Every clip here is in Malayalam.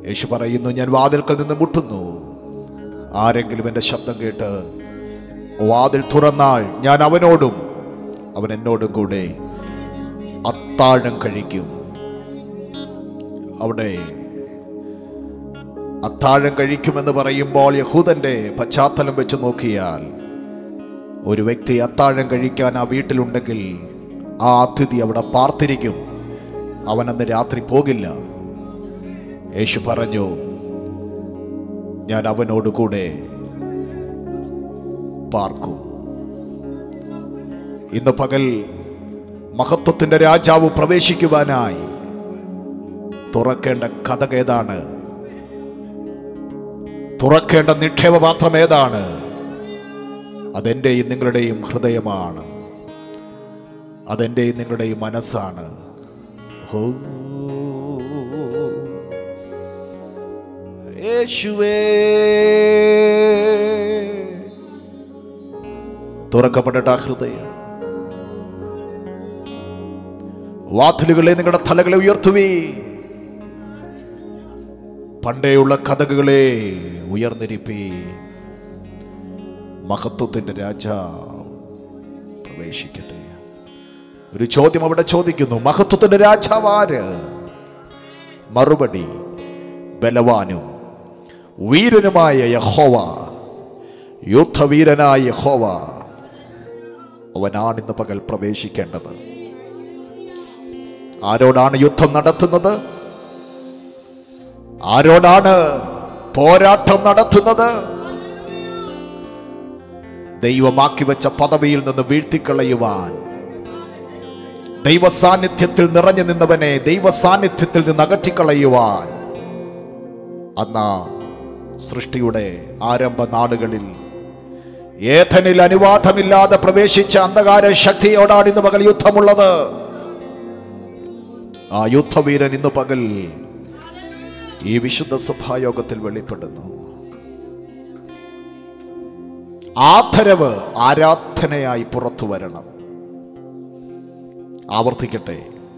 യേശു പറയുന്നു ഞാൻ വാതിൽക്കൽ നിന്ന് മുട്ടുന്നു ആരെങ്കിലും എൻ്റെ ശബ്ദം കേട്ട് വാതിൽ തുറന്നാൽ ഞാൻ അവനോടും അവൻ എന്നോടും കൂടെ അത്താഴം കഴിക്കും അവിടെ അത്താഴം കഴിക്കുമെന്ന് പറയുമ്പോൾ യഹൂദന്റെ പശ്ചാത്തലം വെച്ച് നോക്കിയാൽ ഒരു വ്യക്തി അത്താഴം കഴിക്കാൻ ആ വീട്ടിലുണ്ടെങ്കിൽ ആ അതിഥി അവിടെ പാർത്തിരിക്കും അവനന്ന് രാത്രി പോകില്ല യേശു പറഞ്ഞു ഞാൻ അവനോട് കൂടെ പാർക്കും ഇന്ന് പകൽ മഹത്വത്തിന്റെ രാജാവ് പ്രവേശിക്കുവാനായി തുറക്കേണ്ട കഥ ഏതാണ് തുറക്കേണ്ട നിക്ഷേപപാത്രം ഏതാണ് അതെൻ്റെയും നിങ്ങളുടെയും ഹൃദയമാണ് അതെൻ്റെയും നിങ്ങളുടെയും മനസ്സാണ് ഹോ യേശുവേ തുറക്കപ്പെടട്ട ആ ഹൃദയം വാതിലുകളെ നിങ്ങളുടെ തലകളെ ഉയർത്തുവീ പണ്ടേയുള്ള കഥകളെ ഉയർന്നിരിപ്പി മഹത്വത്തിന്റെ രാജാവ് പ്രവേശിക്കട്ടെ ഒരു ചോദ്യം അവിടെ ചോദിക്കുന്നു മഹത്വത്തിന്റെ രാജാവ് ആര് മറുപടി ബലവാനും വീരനുമായ യഹോവ യുദ്ധവീരനായ യഹോവ അവനാണ് ഇന്ന് പകൽ പ്രവേശിക്കേണ്ടത് ആരോടാണ് യുദ്ധം നടത്തുന്നത് ആരോടാണ് പോരാട്ടം നടത്തുന്നത് ദൈവമാക്കി വെച്ച പദവിയിൽ നിന്ന് വീഴ്ത്തിക്കളയുവാൻ ദൈവ സാന്നിധ്യത്തിൽ നിറഞ്ഞു നിന്നവനെ ദൈവ സാന്നിധ്യത്തിൽ നിന്ന് അകറ്റിക്കളയുവാൻ അന്ന സൃഷ്ടിയുടെ ആരംഭ നാളുകളിൽ ഏഥനിൽ അനുവാദമില്ലാതെ പ്രവേശിച്ച അന്ധകാര ശക്തിയോടാണ് ഇന്ന് പകൽ യുദ്ധമുള്ളത് ആ യുദ്ധവീരൻ ഇന്ന് പകൽ ഈ വിശുദ്ധ സഭായോഗത്തിൽ വെളിപ്പെടുന്നു ആദരവ് ആരാധനയായി പുറത്തു വരണം ആവർത്തിക്കട്ടെ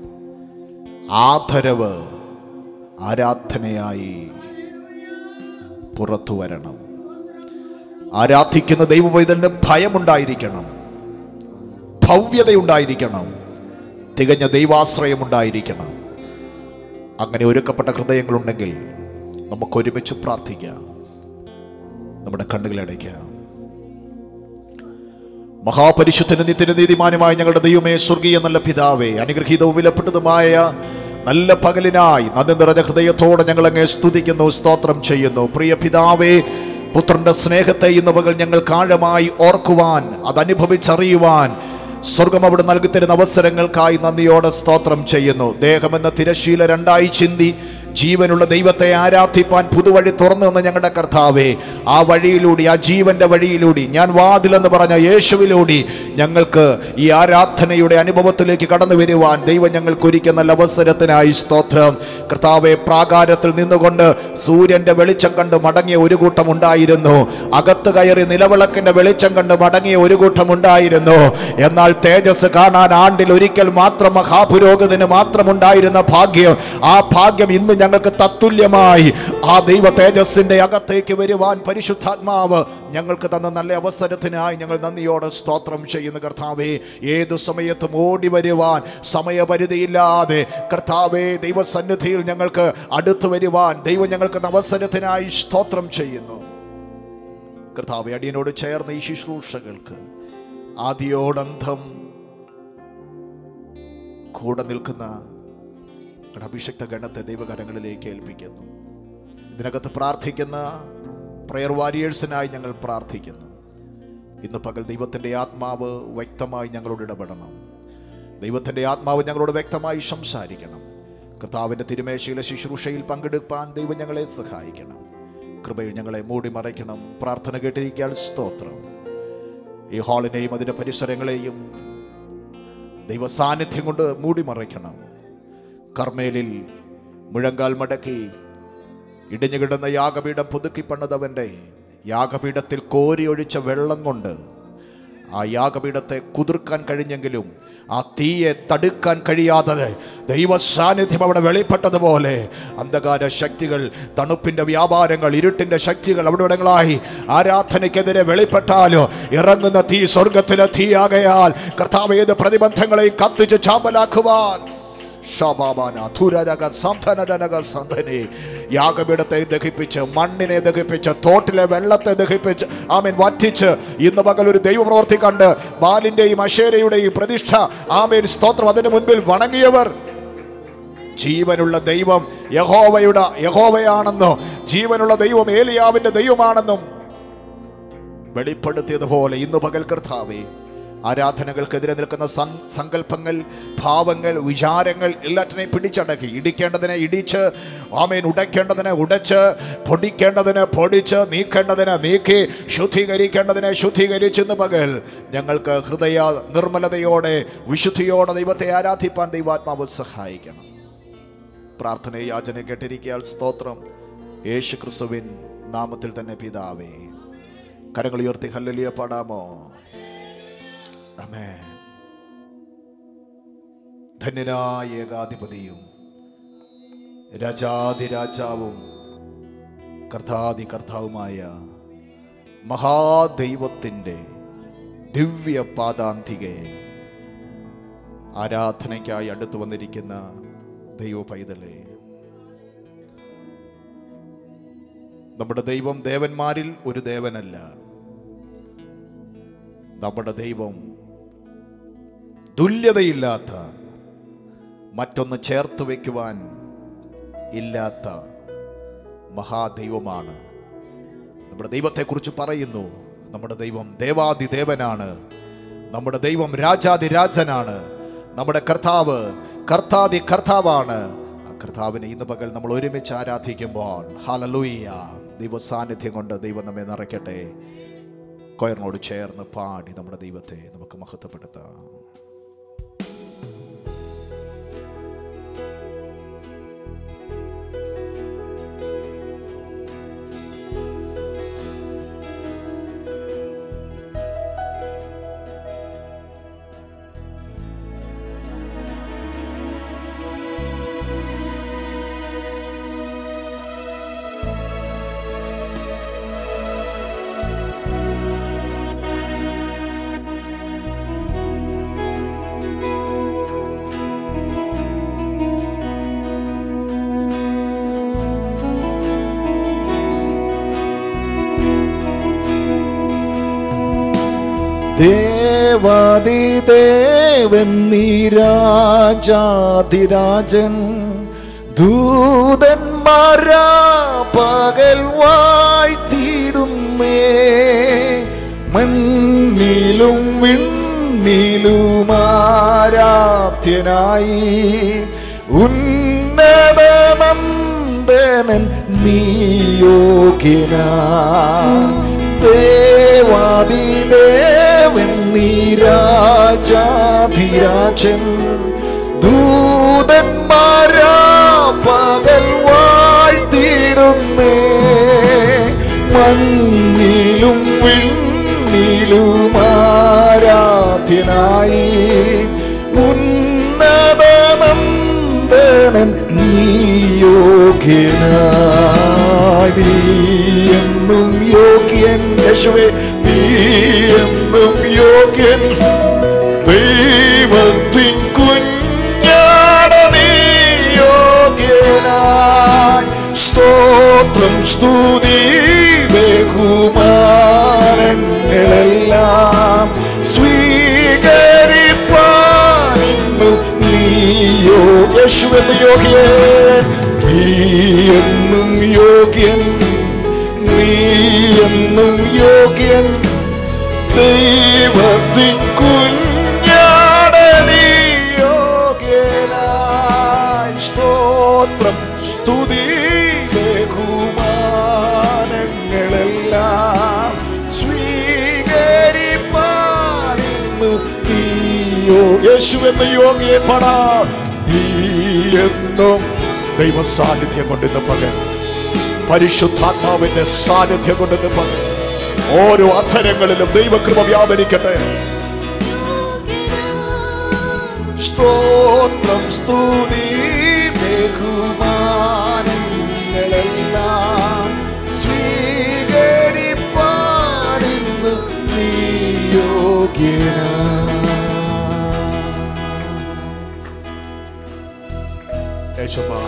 ആദരവ് ആരാധനയായി പുറത്തു വരണം ആരാധിക്കുന്ന ദൈവവൈതലിന് ഭയമുണ്ടായിരിക്കണം ഭവ്യതയുണ്ടായിരിക്കണം തികഞ്ഞ ദൈവാശ്രയം ഉണ്ടായിരിക്കണം അങ്ങനെ ഒരുക്കപ്പെട്ട ഹൃദയങ്ങളുണ്ടെങ്കിൽ നമുക്ക് ഒരുമിച്ച് പ്രാർത്ഥിക്കാം നമ്മുടെ കണ്ണുകളടയ്ക്കാം മഹാപരിശുദ്ധന നിത്യന നീതിമാനുമായ ഞങ്ങളുടെ ദൈവമേ സ്വർഗീയ നല്ല പിതാവേ അനുഗ്രഹീതവും വിലപ്പെട്ടതുമായ നല്ല പകലിനായി നന്ദി നിറഞ്ഞ ഹൃദയത്തോടെ ഞങ്ങൾ അങ്ങേ സ്തുതിക്കുന്നു സ്തോത്രം ചെയ്യുന്നു പ്രിയ പിതാവേ പുത്രന്റെ സ്നേഹത്തെ ഇന്ന് പകൽ ഞങ്ങൾ ആഴമായി ഓർക്കുവാൻ അത് അനുഭവിച്ചറിയുവാൻ സ്വർഗം അവിടെ നൽകി തരുന്ന അവസരങ്ങൾക്കായി നന്ദിയോടെ സ്തോത്രം ചെയ്യുന്നു ദേഹമെന്ന തിരശീല രണ്ടായി ചിന്തി ജീവനുള്ള ദൈവത്തെ ആരാധിപ്പാൻ പുതുവഴി തുറന്നു തന്ന ഞങ്ങളുടെ കർത്താവേ ആ വഴിയിലൂടെ ആ ജീവന്റെ വഴിയിലൂടെ ഞാൻ വാതിലെന്ന് പറഞ്ഞ യേശുവിലൂടെ ഞങ്ങൾക്ക് ഈ ആരാധനയുടെ അനുഭവത്തിലേക്ക് കടന്നു വരുവാൻ ദൈവം ഞങ്ങൾക്ക് ഒരുക്കുന്ന നല്ല അവസരത്തിനായി സ്തോത്രം കർത്താവെ പ്രാകാരത്തിൽ നിന്നുകൊണ്ട് സൂര്യന്റെ വെളിച്ചം കണ്ട് മടങ്ങിയ ഒരു കൂട്ടം ഉണ്ടായിരുന്നു അകത്ത് കയറി നിലവിളക്കിന്റെ വെളിച്ചം കണ്ട് മടങ്ങിയ ഒരു കൂട്ടം ഉണ്ടായിരുന്നു എന്നാൽ തേജസ് കാണാൻ ആണ്ടിൽ ഒരിക്കൽ മാത്രം മഹാപുരോഗതിന് മാത്രമുണ്ടായിരുന്ന ഭാഗ്യം ആ ഭാഗ്യം ഇന്ന് ഞങ്ങൾക്ക് തത്തുല്യമായി ആ ദൈവ തേജസ്സിന്റെ അകത്തേക്ക് വരുവാൻ പരിശുദ്ധാത്മാവ് ഞങ്ങൾക്ക് തന്ന നല്ല അവസരത്തിനായി ഞങ്ങൾ നന്ദിയോടെ സ്തോത്രം ചെയ്യുന്ന കർത്താവേ ഏതു സമയത്തും ഓടി വരുവാൻ സമയപരിധിയില്ലാതെ കർത്താവേ ദൈവസന്നിധിയിൽ ഞങ്ങൾക്ക് അടുത്തു വരുവാൻ ദൈവം ഞങ്ങൾക്ക് തന്ന അവസരത്തിനായി സ്തോത്രം ചെയ്യുന്നു കർത്താവെ അടിയനോട് ചേർന്ന ഈ ശുശ്രൂഷകൾക്ക് ആദിയോടന്തം കൂടെ നിൽക്കുന്ന ഞങ്ങളുടെ അഭിഷക്ത ഗണത്തെ ദൈവകരങ്ങളിലേക്ക് ഏൽപ്പിക്കുന്നു ഇതിനകത്ത് പ്രാർത്ഥിക്കുന്ന പ്രയർ വാരിയേഴ്സിനായി ഞങ്ങൾ പ്രാർത്ഥിക്കുന്നു ഇന്ന് പകൽ ദൈവത്തിൻ്റെ ആത്മാവ് വ്യക്തമായി ഞങ്ങളോട് ഇടപെടണം ദൈവത്തിൻ്റെ ആത്മാവ് ഞങ്ങളോട് വ്യക്തമായി സംസാരിക്കണം കർത്താവിൻ്റെ തിരുമേശയിലെ ശുശ്രൂഷയിൽ പങ്കെടുപ്പാൻ ദൈവം ഞങ്ങളെ സഹായിക്കണം കൃപയിൽ ഞങ്ങളെ മൂടി മറയ്ക്കണം പ്രാർത്ഥന കേട്ടിരിക്കാൻ സ്തോത്രം ഈ ഹാളിനെയും അതിൻ്റെ പരിസരങ്ങളെയും ദൈവ സാന്നിധ്യം കൊണ്ട് മൂടി മറയ്ക്കണം കർമ്മേലിൽ മുഴങ്കാൽ മടക്കി ഇടിഞ്ഞു കിടന്ന യാഗപീഠം പുതുക്കി പണിതവൻ്റെ യാഗപീഠത്തിൽ കോരി ഒഴിച്ച വെള്ളം കൊണ്ട് ആ യാഗപീഠത്തെ കുതിർക്കാൻ കഴിഞ്ഞെങ്കിലും ആ തീയെ തടുക്കാൻ കഴിയാത്തത് ദൈവ സാന്നിധ്യം അവിടെ വെളിപ്പെട്ടതുപോലെ അന്ധകാര ശക്തികൾ തണുപ്പിന്റെ വ്യാപാരങ്ങൾ ഇരുട്ടിന്റെ ശക്തികൾ അവിടെ ഇടങ്ങളായി ആരാധനയ്ക്കെതിരെ വെളിപ്പെട്ടാലോ ഇറങ്ങുന്ന തീ സ്വർഗത്തിലെ തീയാകയാൽ കർത്താവ് ഏത് പ്രതിബന്ധങ്ങളെയും കത്തിച്ച് ചാമ്പലാക്കുവാൻ ശബാബാന, ധുരരക, സന്ധനജനക, സന്ധനെ. യാഗപീഠത്തെ ദഹിപ്പിച്ച് മണ്ണിനെ ദഹിപ്പിച്ച് തോട്ടിലെ വെള്ളത്തെ ദഹിപ്പിച്ച് ആമേൻ വറ്റിച്ച് ഇന്ന് പകൽ ഒരു ദൈവപ്രവർത്തി കണ്ട് ബാലിന്റെയും അശേരയുടെയും പ്രതിഷ്ഠ ആമേൻ സ്തോത്രം അതിന് മുൻപിൽ വണങ്ങിയവർ ജീവനുള്ള ദൈവം യഹോവയുടെ യഹോവയാണെന്നോ ജീവനുള്ള ദൈവം ഏലിയാവിന്റെ ദൈവമാണെന്നും വെളിപ്പെടുത്തിയതുപോലെ ഇന്ന് പകൽ കർത്താവേ ആരാധനകൾക്കെതിരെ നിൽക്കുന്ന സം- സങ്കല്പങ്ങൾ ഭാവങ്ങൾ വിചാരങ്ങൾ എല്ലാറ്റിനെയും പിടിച്ചടക്കി ഇടിക്കേണ്ടതിനെ ഇടിച്ച് ആമേൻ ഉടയ്ക്കേണ്ടതിനെ ഉടച്ച് പൊടിക്കേണ്ടതിനെ പൊടിച്ച് നീക്കേണ്ടതിനെ നീക്കി ശുദ്ധീകരിക്കേണ്ടതിനെ ശുദ്ധീകരിച്ച് ഇന്ന് പകൽ ഞങ്ങൾക്ക് ഹൃദയ നിർമ്മലതയോടെ വിശുദ്ധിയോടെ ദൈവത്തെ ആരാധിപ്പാൻ ദൈവാത്മാവ് സഹായിക്കണം പ്രാർത്ഥന യാചന കേട്ടിരിക്കാൻ സ്തോത്രം യേശു ക്രിസ്തുവിൻ നാമത്തിൽ തന്നെ പിതാവേ കരങ്ങൾ ഉയർത്തി ഹല്ലലിയ പാടാമോ അമേ ധന്യനായ ഏകാധിപതിയും രാജാതിരാജാവും കർത്താതി കർത്താവുമായ മഹാദൈവത്തിൻ്റെ ദിവ്യ പാദാന്തികെ ആരാധനയ്ക്കായി അടുത്തു വന്നിരിക്കുന്ന ദൈവ പൈതലേ നമ്മുടെ ദൈവം ദേവന്മാരിൽ ഒരു ദേവനല്ല നമ്മുടെ ദൈവം തുല്യതയില്ലാത്ത മറ്റൊന്ന് ചേർത്ത് വയ്ക്കുവാൻ ഇല്ലാത്ത മഹാദൈവമാണ് നമ്മുടെ ദൈവത്തെക്കുറിച്ച് പറയുന്നു നമ്മുടെ ദൈവം ദേവാദിദേവനാണ് നമ്മുടെ ദൈവം രാജാതിരാജനാണ് നമ്മുടെ കർത്താവ് കർത്താതി കർത്താവാണ് ആ കർത്താവിനെ ഇന്ന് പകൽ നമ്മൾ ഒരുമിച്ച് ആരാധിക്കുമ്പോൾ ഹാലലൂയ്യ ദൈവ സാന്നിധ്യം കൊണ്ട് ദൈവം നമ്മെ നിറയ്ക്കട്ടെ കൊയറിനോട് ചേർന്ന് പാടി നമ്മുടെ ദൈവത്തെ നമുക്ക് മഹത്വപ്പെടുത്താം ദേവാദിദേവൻ നീരാജാതിരാജൻ ദൂതന്മാരാ പകൽ വാഴ്ത്തിയിടുന്നേ മണ്ണിലും വിണ്ണിലുമാരാധ്യനായി ഉന്നത നന്ദനൻ നീയോഗ്യനാ ദേവാദിദേവൻ നീരാജാധിരാജൻ ദൂതന്മാരാ പകൽ വാഴ്ത്തിടുന്നേ മണ്ണിലും വിണ്ണിലുമാരാധ്യനായി ഉന്നത നന്ദനൻ നീയോഗ്യനായി എന്നും യോഗ്യൻ യേശുവേ നീ എന്നും യോഗ്യൻ ദൈവത്തിൻ കുഞ്ഞാട നീ യോഗ്യനായി സ്തോത്രം സ്തുതി ബഹുമാനങ്ങളെല്ലാം സ്വീകരിപ്പാൻ ഇന്നു നീയോ യേശു എന്ന് യോഗ്യൻ നീ എന്നും യോഗ്യൻ നീ എന്നും യോഗ്യൻ ദൈവത്തിൻ കുഞ്ഞാട നീ യോഗ്യനായി സ്തോത്രം സ്തുതി ബഹുമാനങ്ങളെല്ലാം സ്വീകരിപ്പാൻ ഇന്നു നീയോ യേശു എന്ന യോഗ്യൻ പടാ നീ എന്നും ദൈവ സാന്നിധ്യം കൊണ്ടിന്ന് പകൽ പരിശുദ്ധാത്മാവിന്റെ സാന്നിധ്യം കൊണ്ടിന്ന് പകൽ ഓരോ അധരങ്ങളിലും ദൈവകൃപ വ്യാപരിക്കട്ടെ സ്തോത്രം സ്തുതി ബഹുമാനങ്ങളെല്ലാം സ്വീകരിപ്പാനിന്ന് നീ യോഗ്യനാ യേശുപ്പാ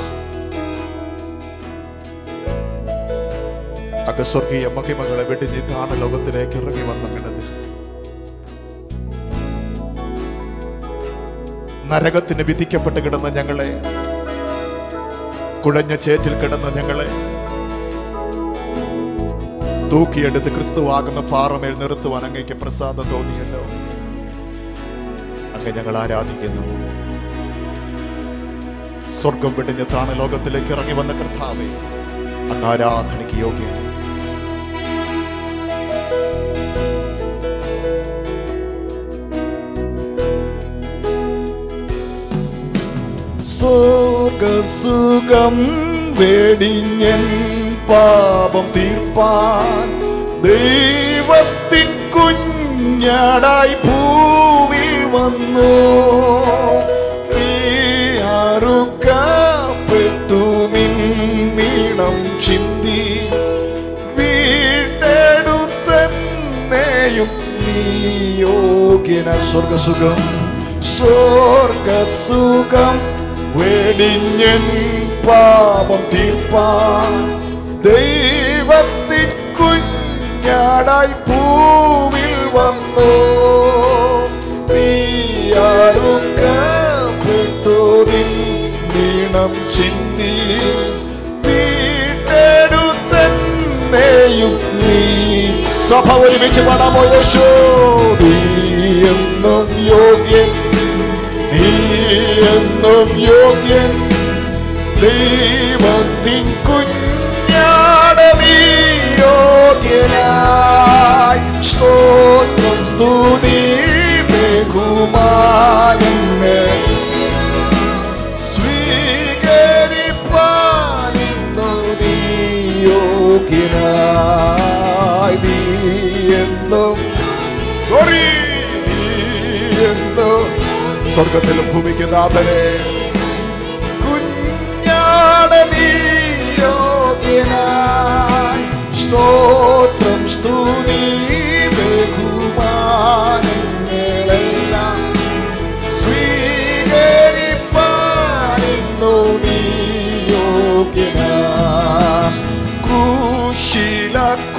അകസ്വർഗീയ മഹിമകളെ വെടിഞ്ഞ് താണ ലോകത്തിലേക്ക് ഇറങ്ങി വന്ന കിടന്ന് നരകത്തിന് വിധിക്കപ്പെട്ട് കിടന്ന ഞങ്ങളെ കുഴഞ്ഞ ചേറ്റിൽ കിടന്ന ഞങ്ങളെ തൂക്കിയെടുത്ത് ക്രിസ്തുവാകുന്ന പാറമേൽ നിർത്തുവാൻ അങ്ങേക്ക് പ്രസാദം തോന്നിയല്ലോ അങ്ങ് ഞങ്ങൾ ആരാധിക്കുന്നു സ്വർഗം വെടിഞ്ഞ് താണ ലോകത്തിലേക്ക് ഇറങ്ങി വന്ന കർത്താവെ അങ്ങ് ആരാധനയ്ക്ക് യോഗ്യൻ സ്വർഗസുഖം വെടിഞ്ഞൻ പാപം തീർപ്പാൻ ദൈവത്തിൻ കുഞ്ഞടായി ഭൂവിൽ വന്നു നീ അറുക്കപ്പെട്ടു നിന്നീണം ചിന്തി വീട്ടെടുത്തെന്നെയും നീ യോഗ്യന സ്വർഗസുഖം സ്വർഗസുഖം വെടിഞ്ഞൻ പാപം തീർപ്പാൻ ദൈവത്തിൻ കുഞ്ഞാടായി ഭൂവിൽ വന്നു നീയാറുക്കപ്പെട്ടു നീണം ചിന്തി വീട്ടെടുത്തെന്നെയും നീ സഭ ഒരുമിച്ച് പാടാമോ യേശോ നീ എന്നും യോഗ്യൻ നീ എന്നും യോഗ്യൻ ദൈവത്തിൻ കുഞ്ഞാട നീ യോഗ്യനായി സ്തോത്രം സ്തുതി ബഹുമാനങ്ങൾ സ്വീകരിപ്പാനിന്നു നീ യോഗ്യനായി നീ എന്നും Glory! നീ എന്നും സ്വർഗത്തിലും ഭൂമിക്ക് നാഥനെ കുഞ്ഞാട നീ യോഗ്യനായി സ്തോത്രം സ്തുതി ബഹുമാനങ്ങളെല്ലാം സ്വീകരിപ്പാനിന്നു നീ യോഗ്യനായി ക്രൂശില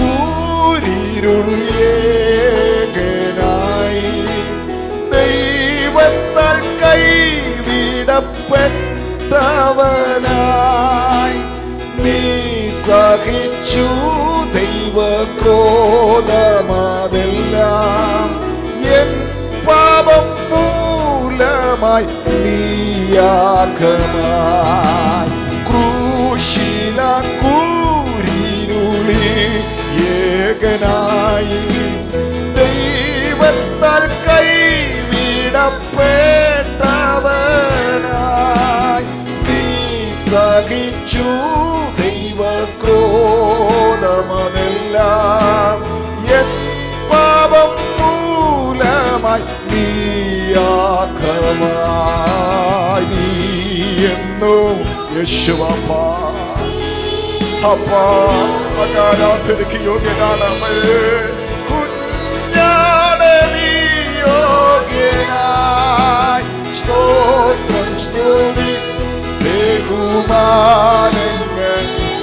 കൂരിരുളേകനായി ദൈവത്താൽ കൈവിടപ്പെട്ടവനായി നീ സഹിച്ചു ദൈവക്രോധമാതെല്ലാം എൻ പാപം മൂലമായി നീയാകമായി ക്രൂശില കൂരിരുളി ഏകനായി ദൈവത്താൽ കൈവിടപ്പെട്ടവനായി നീ സഹിച്ചു ദൈവക്രോധമതെല്ലാം എൻ പാപം മൂലമായി നീയാക്കമായി നീ എന്നും യശുവപ്പാ അപ്പാ ആരാധനയ്ക്ക് യോഗ്യനാണ് അമ്മേ. കുഞ്ഞാട് നീ യോഗ്യനായി സ്തോത്രം സ്തുതി ബഹുമാനങ്ങൾ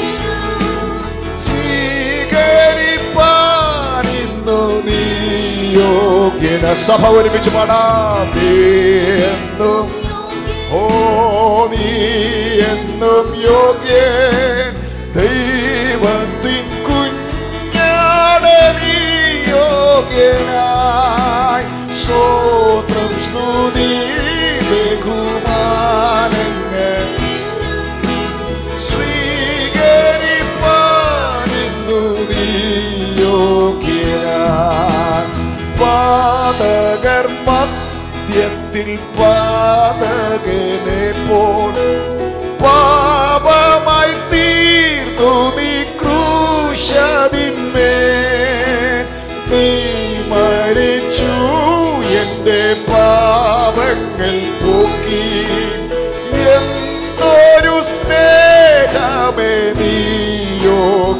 സ്വീകരിപ്പാനിന്നു നീ യോഗ്യന സഭ ഒരുമിച്ച് പാടാം നീ എന്നും ഓ നീ എന്നും യോഗ്യൻ ദൈവത്തിൻ കുഞ്ഞാട് നീ യോഗ്യനായി സ്തോത്രം സ്തുതി ബഹുമാനങ്ങൾ സ്വീകരിപ്പാനിന്നു നീ യോഗ്യനായി പാതകർ മധ്യത്തിൽ പാതകനെ പോൽ പാപമായി തീർന്നു നീ ക്രൂശതിന്മേൽ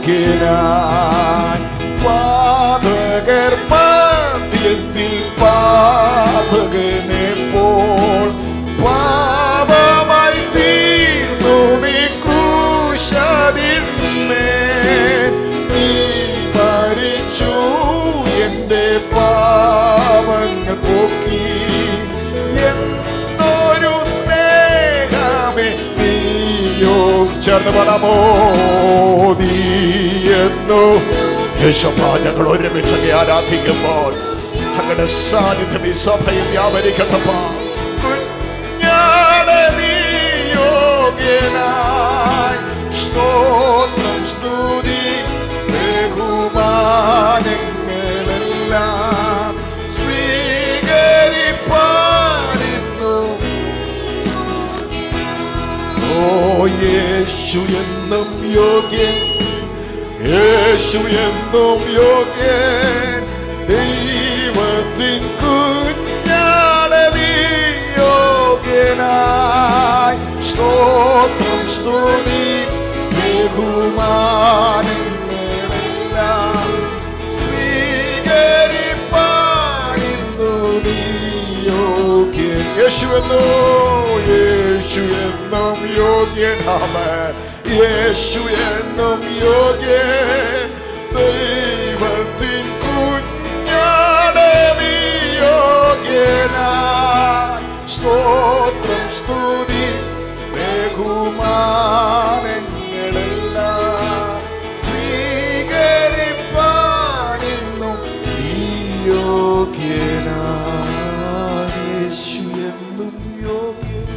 യോഗ്യനായി പാതകർ മധ്യത്തിൽ പാതകനെ പോൾ പാപമായി തീർന്നു നീ ക്രൂശതിന്മേ നീ മരിച്ചു എന്റെ പാവങ്ങൾ പോക്കി എന്നൊരു സ്നേഹമേ നീയോ ചേർന്ന് പണമോ നീ എന്നോ യേശപ്പ ഞങ്ങൾ ഒരുമിച്ച് അങ്ങേ ആരാധിക്കുമ്പോൾ അങ്ങയുടെ സാന്നിധ്യം ഈ സഭയിൽ വ്യാപരിക്കട്ടപ്പ കുഞ്ഞാട് നീ യോഗ്യനായി സ്തോത്രം സ്തുതി ബഹുമാനങ്ങളെല്ലാം സ്വീകരിപ്പാനിന്നു ഓ യേശു എന്നും യോഗ്യൻ യേശു എന്നും യോഗ്യൻ ദൈവത്തിൻ കുഞ്ഞാട് നീ യോഗ്യനായി സ്തോത്രം സ്തുതി ബഹുമാനങ്ങളെല്ലാം സ്വീകരിപ്പാനിന്നു നീ യോഗ്യൻ യേശു എന്നോ യേശു എന്നും യോഗ്യനാമ യേശു എന്നും യോഗ്യൻ ദൈവത്തിൻ കുഞ്ഞാട് നീ യോഗ്യനായി സ്തോത്രം സ്തുതി ബഹുമാനങ്ങളെല്ലാം സ്വീകരിപ്പാനിന്നും നീ യോഗ്യനായി യേശു എന്നും യോഗ്യൻ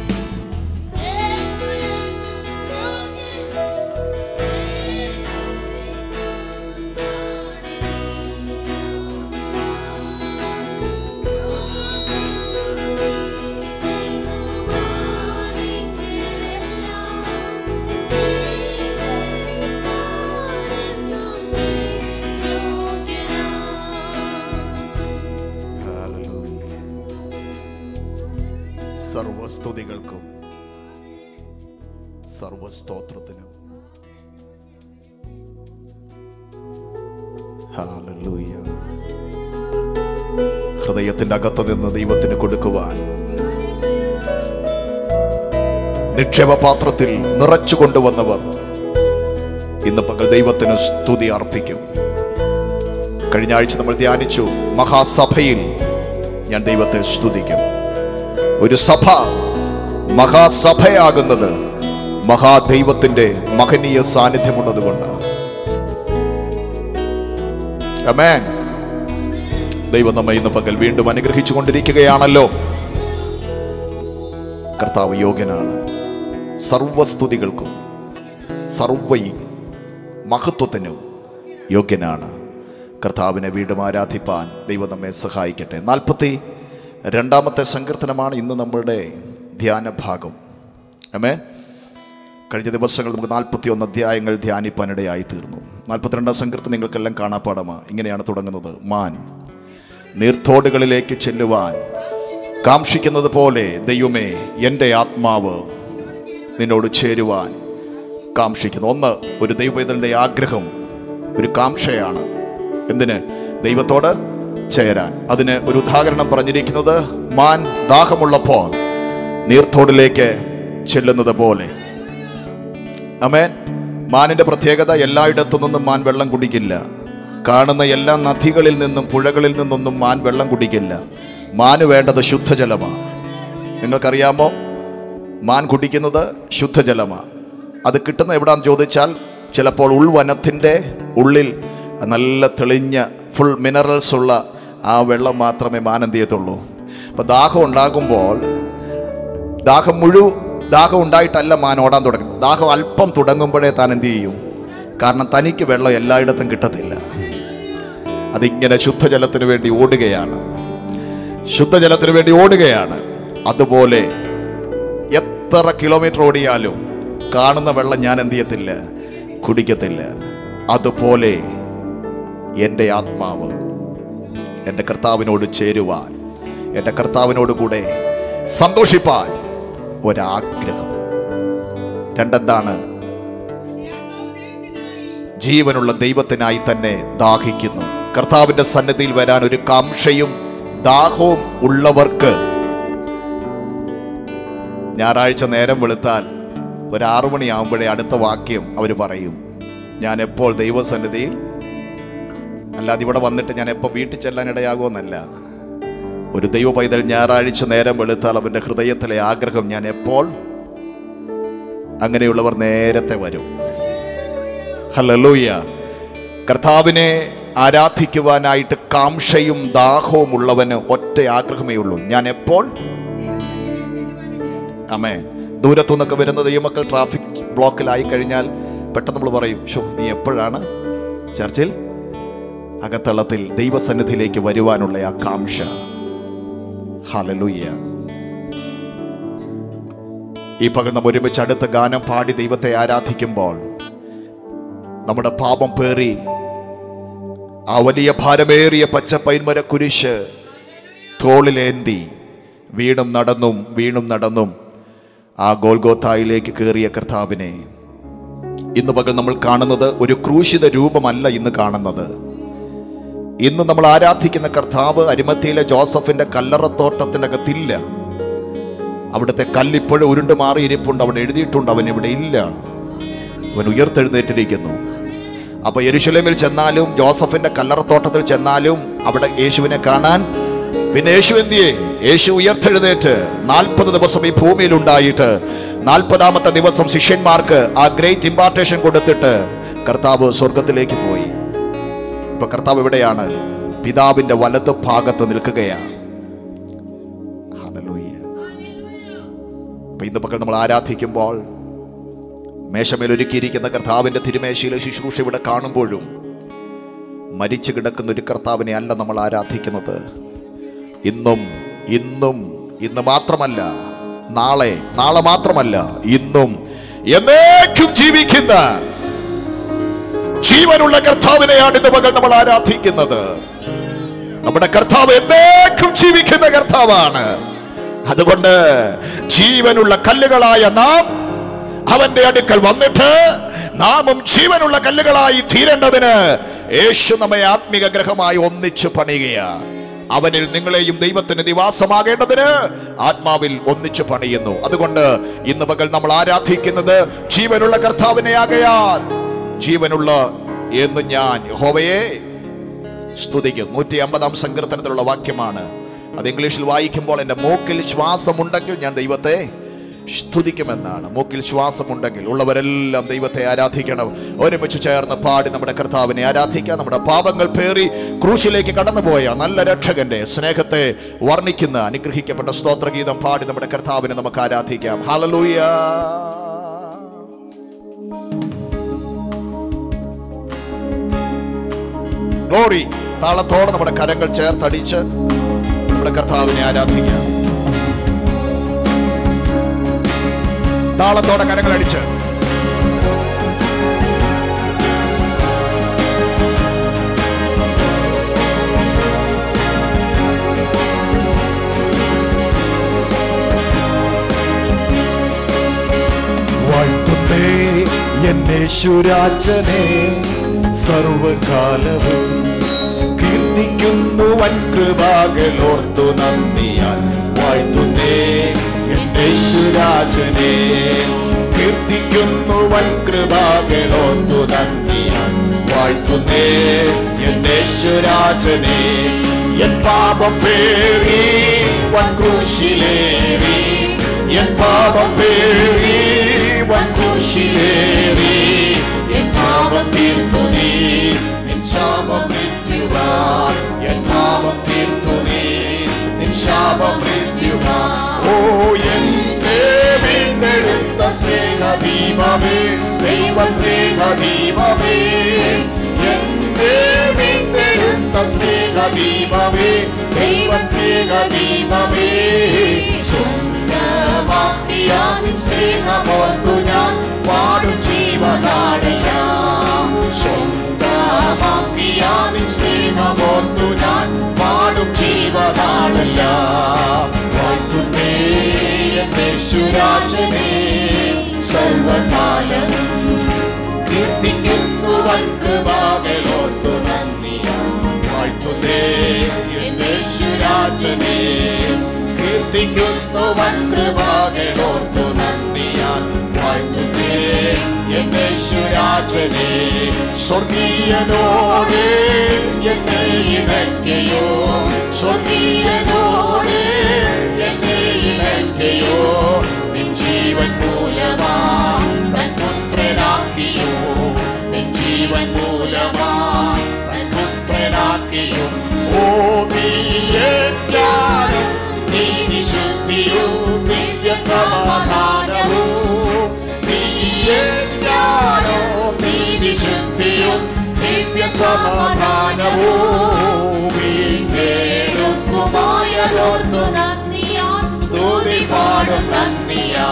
സർവസ്തുതികൾക്കും സർവസ്തോത്രത്തിനും ഹാലലൂയ ഹൃദയത്തിന്റെ അകത്ത് നിന്ന് ദൈവത്തിന് കൊടുക്കുവാൻ നിക്ഷേപപാത്രത്തിൽ നിറച്ചു കൊണ്ടുവന്നവർ ഇന്ന് പകൽ ദൈവത്തിന് സ്തുതി അർപ്പിക്കും കഴിഞ്ഞ ആഴ്ച നമ്മൾ ധ്യാനിച്ചു മഹാസഭയിൽ ഞാൻ ദൈവത്തെ സ്തുതിക്കും ഒരു സഭ മഹാസഭയാകുന്നത് മഹാദൈവത്തിന്റെ മഹനീയ സാന്നിധ്യമുള്ളത് കൊണ്ടാണ് അമേൻ ദൈവം നമ്മെ ഇന്ന് പകൽ വീണ്ടും അനുഗ്രഹിച്ചു കൊണ്ടിരിക്കുകയാണല്ലോ കർത്താവ് യോഗ്യനാണ് സർവസ്തുതികൾക്കും സർവ മഹത്വത്തിനും യോഗ്യനാണ് കർത്താവിനെ വീണ്ടും ആരാധിപ്പാൻ ദൈവം നമ്മെ സഹായിക്കട്ടെ നാൽപ്പത്തി രണ്ടാമത്തെ സങ്കീർത്തനമാണ് ഇന്ന് നമ്മളുടെ ധ്യാന ഭാഗം അമേ കഴിഞ്ഞ ദിവസങ്ങൾ നമുക്ക് നാൽപ്പത്തി ഒന്ന് അധ്യായങ്ങൾ ധ്യാനിപ്പാനിടയായി തീർന്നു നാൽപ്പത്തിരണ്ടാം സങ്കീർത്തനം നിങ്ങൾക്കെല്ലാം കാണാപ്പാടമാണ് ഇങ്ങനെയാണ് തുടങ്ങുന്നത് മാൻ നീർത്തോടുകളിലേക്ക് ചെല്ലുവാൻ കാക്ഷിക്കുന്നത് പോലെ ദൈവമേ എൻ്റെ ആത്മാവ് നിന്നോട് ചേരുവാൻ കാക്ഷിക്കുന്നു ഒന്ന് ഒരു ദൈവവേദന്റെ ആഗ്രഹം ഒരു കാംക്ഷയാണ് എന്തിന് ദൈവത്തോട് ചേരാൻ അതിന് ഒരു ഉദാഹരണം പറഞ്ഞിരിക്കുന്നത് മാൻ ദാഹമുള്ളപ്പോൾ നീർത്തോടിലേക്ക് ചെല്ലുന്നത് പോലെ അമേൻ മാനിന്റെ പ്രത്യേകത എല്ലായിടത്തു നിന്നും മാൻ വെള്ളം കുടിക്കില്ല കാണുന്ന എല്ലാ നദികളിൽ നിന്നും പുഴകളിൽ നിന്നൊന്നും മാൻ വെള്ളം കുടിക്കില്ല മാന് വേണ്ടത് ശുദ്ധജലമാണ് നിങ്ങൾക്കറിയാമോ മാൻ കുടിക്കുന്നത് ശുദ്ധജലമാണ് അത് കിട്ടുന്ന എവിടാന്ന് ചോദിച്ചാൽ ചിലപ്പോൾ ഉൾവനത്തിൻ്റെ ഉള്ളിൽ നല്ല തെളിഞ്ഞ ഫുൾ മിനറൽസ് ഉള്ള ആ വെള്ളം മാത്രമേ മാൻ എന്ത് ചെയ്യത്തുള്ളൂ അപ്പം ദാഹം ഉണ്ടാകുമ്പോൾ ദാഹം മുഴു ദാഹം ഉണ്ടായിട്ടല്ല മാൻ ഓടാൻ തുടങ്ങുന്നത് ദാഹം അല്പം തുടങ്ങുമ്പോഴേ താൻ എന്ത് ചെയ്യും കാരണം തനിക്ക് വെള്ളം എല്ലായിടത്തും കിട്ടത്തില്ല അതിങ്ങനെ ശുദ്ധജലത്തിന് വേണ്ടി ഓടുകയാണ് ശുദ്ധജലത്തിന് വേണ്ടി ഓടുകയാണ് അതുപോലെ എത്ര കിലോമീറ്റർ ഓടിയാലും കാണുന്ന വെള്ളം ഞാൻ എന്ത് ചെയ്യത്തില്ല കുടിക്കത്തില്ല അതുപോലെ എൻ്റെ ആത്മാവ് എൻ്റെ കർത്താവിനോട് ചേരുവാൻ എൻ്റെ കർത്താവിനോട് കൂടെ സന്തോഷിപ്പാൻ ഒരാഗ്രഹം രണ്ടെന്താണ് ജീവനുള്ള ദൈവത്തിനായി തന്നെ ദാഹിക്കുന്നു കർത്താവിന്റെ സന്നിധിയിൽ വരാൻ ഒരു കാംക്ഷയും ദാഹവും ഉള്ളവർക്ക് ഞായറാഴ്ച നേരം വെളുത്താൽ ഒരു ആറു മണിയാകുമ്പോഴേ അടുത്ത വാക്യം അവർ പറയും ഞാൻ എപ്പോൾ ദൈവസന്നിധിയിൽ അല്ലാതെ ഇവിടെ വന്നിട്ട് ഞാൻ എപ്പോൾ വീട്ടിൽ ചെല്ലാൻ ഇടയാകുമെന്നല്ല ഒരു ദൈവ പൈതൽ ഞായറാഴ്ച നേരം വെളുത്താൽ അവൻ്റെ ഹൃദയത്തിലെ ആഗ്രഹം ഞാൻ എപ്പോൾ അങ്ങനെയുള്ളവർ നേരത്തെ വരും ഹലലൂയ കർത്താവിനെ ആരാധിക്കുവാനായിട്ട് കാംക്ഷയും ദാഹവും ഉള്ളവന് ഒറ്റ ആഗ്രഹമേ ഉള്ളൂ ഞാൻ എപ്പോൾ അമേ ദൂരത്തു നിന്നൊക്കെ വരുന്ന ദൈവമക്കൾ ട്രാഫിക് ബ്ലോക്കിലായി കഴിഞ്ഞാൽ പെട്ടെന്ന് നമ്മൾ പറയും ഷോ നീ എപ്പോഴാണ് ചർച്ചിൽ അകത്തളത്തിൽ ദൈവസന്നിധിയിലേക്ക് വരുവാനുള്ള ആ കാംക്ഷ ഹലലൂയ്യ ഈ പകൽ നാം ഒരുമിച്ച് അടുത്ത ഗാനം പാടി ദൈവത്തെ ആരാധിക്കുമ്പോൾ നമ്മുടെ പാപം പേറി ആ വലിയ ഭാരമേറിയ പച്ച പൈന്മര കുരിശ് തോളിലേന്തി വീണും നടന്നും വീണും നടന്നും ആ ഗോൽഗോത്തായിലേക്ക് കയറിയ കർത്താവിനെ ഇന്ന് പകൽ നമ്മൾ കാണുന്നത് ഒരു ക്രൂശിത രൂപമല്ല ഇന്ന് കാണുന്നത് ഇന്ന് നമ്മൾ ആരാധിക്കുന്ന കർത്താവ് അരിമത്തിയിലെ ജോസഫിന്റെ കല്ലറത്തോട്ടത്തിനകത്തില്ല അവിടുത്തെ കല്ലിപ്പോഴും ഉരുണ്ട് മാറി ഇരിപ്പുണ്ട് അവിടെ എഴുതിയിട്ടുണ്ട് അവൻ ഇവിടെ ഇല്ല അവൻ ഉയർത്തെഴുന്നേറ്റിരിക്കുന്നു അപ്പൊ യെരുശലേമിൽ ചെന്നാലും ജോസഫിന്റെ കല്ലറത്തോട്ടത്തിൽ ചെന്നാലും അവിടെ യേശുവിനെ കാണാൻ പിന്നെ യേശു എന്തിയേ യേശു ഉയർത്തെഴുന്നേറ്റ് നാൽപ്പത് ദിവസം ഈ ഭൂമിയിൽ ഉണ്ടായിട്ട് നാൽപ്പതാമത്തെ ദിവസം ശിഷ്യന്മാർക്ക് ആ ഗ്രേറ്റ് ഇമ്പാർട്ടേഷൻ കൊടുത്തിട്ട് കർത്താവ് സ്വർഗത്തിലേക്ക് പോയി ഇപ്പൊ കർത്താവ് എവിടെയാണ് പിതാവിന്റെ വലത് ഭാഗത്ത് നിൽക്കുകയാണ് ഹല്ലേലൂയ. അപ്പൊ ഇന്ന് പകൽ നമ്മൾ ആരാധിക്കുമ്പോൾ മേശമേൽ ഒരുക്കിയിരിക്കുന്ന കർത്താവിന്റെ തിരുമേശയിലെ ശുശ്രൂഷ ഇവിടെ കാണുമ്പോഴും മരിച്ചു കിടക്കുന്ന ഒരു കർത്താവിനെ അല്ല നമ്മൾ ആരാധിക്കുന്നത് ഇന്നും ഇന്നും ഇന്ന് മാത്രമല്ല നാളെ നാളെ മാത്രമല്ല ഇന്നും എന്നേക്കും ജീവിക്കുന്ന ജീവനുള്ള കർത്താവിനെയാണ് ഇന്ന് പകൽ നമ്മൾ ആരാധിക്കുന്നത് നമ്മുടെ കർത്താവ് എന്നേക്കും ജീവിക്കുന്ന കർത്താവാണ് അതുകൊണ്ട് ജീവനുള്ള കല്ലുകളായ നാം അവന്റെ അടുക്കൽ വന്നിട്ട് നാമും ജീവനുള്ള കല്ലുകളായി തീരേണ്ടതിന് യേശു നമ്മെ ആത്മിക ഗ്രഹമായി ഒന്നിച്ചു പണിയുകയാണ് അവനിൽ നിങ്ങളെയും ദൈവത്തിന് നിവാസമാകേണ്ടതിന് ആത്മാവിൽ ഒന്നിച്ചു പണിയുന്നു അതുകൊണ്ട് ഇന്ന് പകൽ നമ്മൾ ആരാധിക്കുന്നത് ജീവനുള്ള കർത്താവിനെ ആകയാൽ ജീവനുള്ള എന്ന് ഞാൻ യഹോവയെ സ്തുതിക്കും നൂറ്റി അമ്പതാം സങ്കീർത്തനത്തിലുള്ള വാക്യമാണ് അത് ഇംഗ്ലീഷിൽ വായിക്കുമ്പോൾ എൻ്റെ മൂക്കിൽ ശ്വാസമുണ്ടെങ്കിൽ ഞാൻ ദൈവത്തെ സ്തുതിക്കുമെന്നാണ് മൂക്കിൽ ശ്വാസമുണ്ടെങ്കിൽ ഉള്ളവരെല്ലാം ദൈവത്തെ ആരാധിക്കണം ഒരുമിച്ച് ചേർന്ന് പാടി നമ്മുടെ കർത്താവിനെ ആരാധിക്കാം നമ്മുടെ പാപങ്ങൾ പേറി ക്രൂശിലേക്ക് കടന്നുപോയ നല്ല രക്ഷകന്റെ സ്നേഹത്തെ വർണ്ണിക്കുന്ന അനുഗ്രഹിക്കപ്പെട്ട സ്തോത്രഗീതം പാടി നമ്മുടെ കർത്താവിനെ നമുക്ക് ആരാധിക്കാം ഹലലൂയ ഗ്ലോറി താളത്തോടെ നമ്മുടെ കരങ്ങൾ ചേർത്തടിച്ച് നമ്മുടെ കർത്താവിനെ ആരാധിക്കാം താളത്തോടെ കരങ്ങൾ അടിച്ച് വാഴ്ത്തുന്നേ എന്നേശുരാജനെ സർവകാലവും കീർത്തിക്കുന്നു വൻ കൃപാകളോർത്തു നന്ദിയാൽ വാഴ്ത്തുന്നേ എന്നേശുരാജനെ കീർത്തിക്കുന്നു വൻ കൃപാകളോർത്തു നന്ദിയാൽ വാഴ്ത്തുന്നേ എന്നേശുരാജനെ എൻ പാപം പേറി വൻ ക്രൂശിലേറി എൻ പാപം പേറി വൻ ക്രൂശിലേറി എൻ പാപം തീർത്തു നീ നിൻ ശാപം മൃത്യുവാൻ എൻ പാപം തീർത്തു നീ നിൻ ശാപം മൃത്യുവാൻ ഓ എന്റെ വീണ്ടെടുത്ത സ്നേഹദീപമേ ദൈവ സ്നേഹദീപമേ എന്റെ വീണ്ടെടുത്ത സ്നേഹദീപമേ ദൈവ സ്നേഹദീപമേ സ്വന്തമാക്കിയ നിൻ സ്നേഹമോർത്തു ഞാൻ പാടും ജീവനാടെല്ലാം സ്വന്തമാക്കിയ നിൻ സ്നേഹമോർത്തു ഞാൻ പാടും ജീവനാടെല്ലാം വാഴ്ത്തുന്നേ എന്റെ സുരാജനെ സർവകാലം കീർത്തിക്കുന്നു വൻ കൃപകളോർത്തു നന്ദിയാ വാഴ്ത്തുന്നേ യേശുരാജനെ കീർത്തിക്കുന്നു വൻ കൃപകളോർത്തു നന്ദിയാൻ വാഴ്ത്തുന്നേ യേശുരാജനെ സ്വർഗീയനോട് എന്നെ ഇണയ്ക്കയോ സ്വർഗീയനോട് എന്നെ ഇണയ്ക്കയോ നിൻ ജീവൻ മൂലമാ തൻ പുത്രനാക്കിയോ നിൻ ജീവൻ മൂലമാ തൻ പുത്രനാക്കിയും ഓ നീയേ ജ്ഞാനം നീതി ശുദ്ധിയും ദിവ്യ സമാധാനവും നീയേ ജ്ഞാനോ നീതി ശുദ്ധിയും ദിവ്യ സമാധാനവും വീണ്ടെടുക്കുമായതോർത്തു സ്തുതി പാടും നന്ദിയാ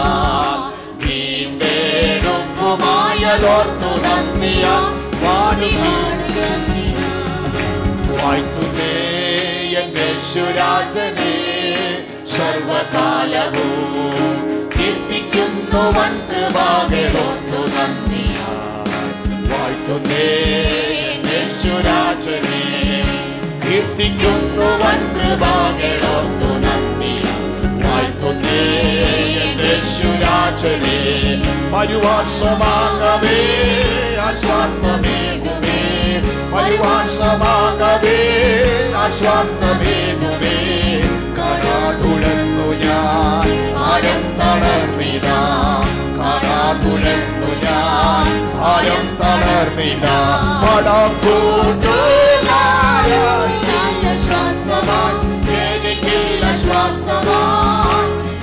വീണ്ടെടുക്കുമായതോർത്തു നന്ദിയാ പാടും വാഴ്ത്തുന്നേ എന്റെ ശുരാജനെ സർവകാലവും കീർത്തിക്കുന്നു വൻ കൃപാകളോർത്തു നന്ദിയാ വാഴ്ത്തുന്നേ എന്റെ ശുരാജനെ കീർത്തിക്കുന്നു വൻ കൃപാകളോർത്തു നന്ദിയാ വാഴ്ത്തുന്നേ എന്റെ ശുരാജനെ മരുവാസമാകവേ ആശ്വാസമേകുമേ മരുവാസമാകവേ ആശ്വാസമേകുമേ കാണാതുഴന്നു ഞാൻ ഭാരം തളർന്നിതാ കാണാതുഴന്നു ഞാൻ ഭാരം തളർന്നിതാ പടം എനിക്കില്ല ശ്വാസമാൻ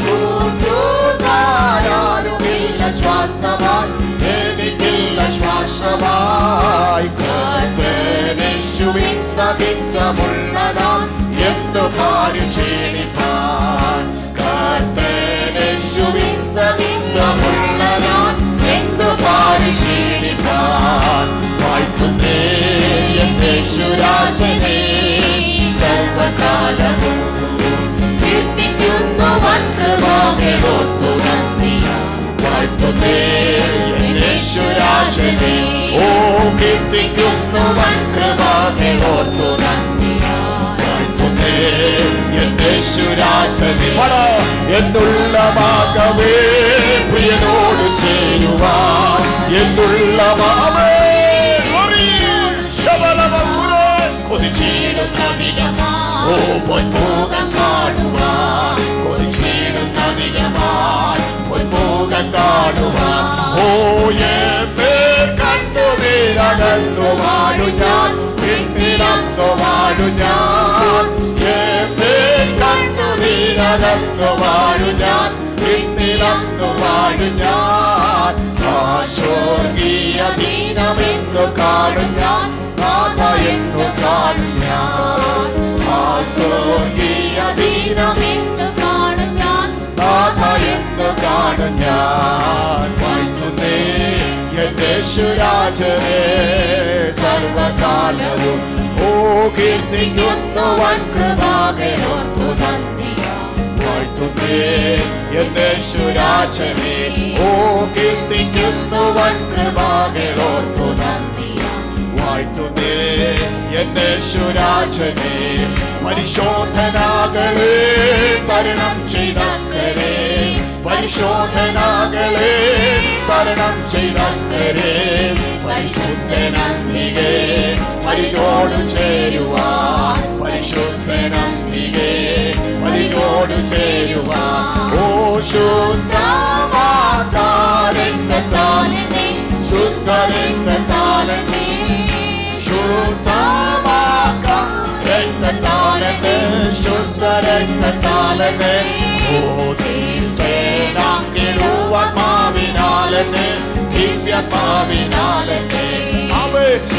കൂട്ടുകാരാരുമില്ല ശ്വാസമാൻ എനിക്കില്ല ശ്വാസമായി കർത്തനേശുവിൻ സഹിതമുള്ളതാം എന്തു ഭാരം ക്ഷീണിപ്പാൻ കർത്തനേശുവിൻ സഹിതമുള്ളതാം എന്തു ഭാരം ക്ഷീണിപ്പാൻ വാഴ്ത്തുന്നേ എന്റെ ശുരാജനെ സർവകാലവും കീർത്തിക്കുന്നു വൻ കൃപകളോർത്തു നന്ദിയാ വാഴ്ത്തുന്നേ യേശുരാജനെ ഓ കീർത്തിക്കുന്നു വൻ കൃപകളോർത്തു നന്ദിയാ വാഴ്ത്തുന്നേ യേശുരാജനെ പട എന്നുള്ള മാകവേ പ്രിയനോട് ചേരുവാ എന്നുള്ള മാമേ കൊതിച്ചിടുന്നധികമാ ഓ പൊന്മുഖം കാണുവാൻ കൊതിച്ചിടുന്നധികമായി പൊന്മുഖം കാണുവാൻ ഓ എന്നെ കണ്ടു നീരകന്നു വാഴു ഞാൻ പിന്നിലന്നു വാഴു ഞാൻ എന്നെ കണ്ടു നീരകന്നു വാഴു ഞാൻ പിന്നിലന്നു വാഴു ഞാൻ ആശോകീയ ദീനമെന്നു കാണും ഞാൻ നാഥ എന്നു കാണും ഞാൻ ആശോകീയ ദീനമെന്നു നാഥ എന്നു കാണും ഞാൻ വാഴ്ത്തുന്നേ എന്റെ ശുരാജനെ സർവകാലവും ഓ കീർത്തിക്കുന്നു വൻ കൃപാകയോർത്തു നന്ദിയാ വാഴ്ത്തുന്നേ എന്റെ ശുരാജനെ ഓ കീർത്തിക്കുന്നു വൻ കൃപാകയോർത്തു നന്ദിയാ വാഴ്ത്തുന്നേ എന്റെ ശുരാജനെ പരിശോധനാകളെ തരണം ചെയ്തക്കരെ പരിശോധനാകളെ തരണം ചെയ്തക്കരെ പരിശുദ്ധനന്തികെ പരിചോടു ചേരുവാൻ പരിശുദ്ധനന്തികെ പരിചോടു ചേരുവാൻ ഓ ശുദ്ധമാതാരംഗത്താലെ ശുദ്ധരംഗത്താലെ ശുദ്ധമാക്കാം രക്തത്താലനെ ശുദ്ധരക്തത്താലനെ ഓ തീർത്തേനാക്കിടുവാത്മാവിനാലനെ ദിവ്യത്മാവിനാലനെ അവ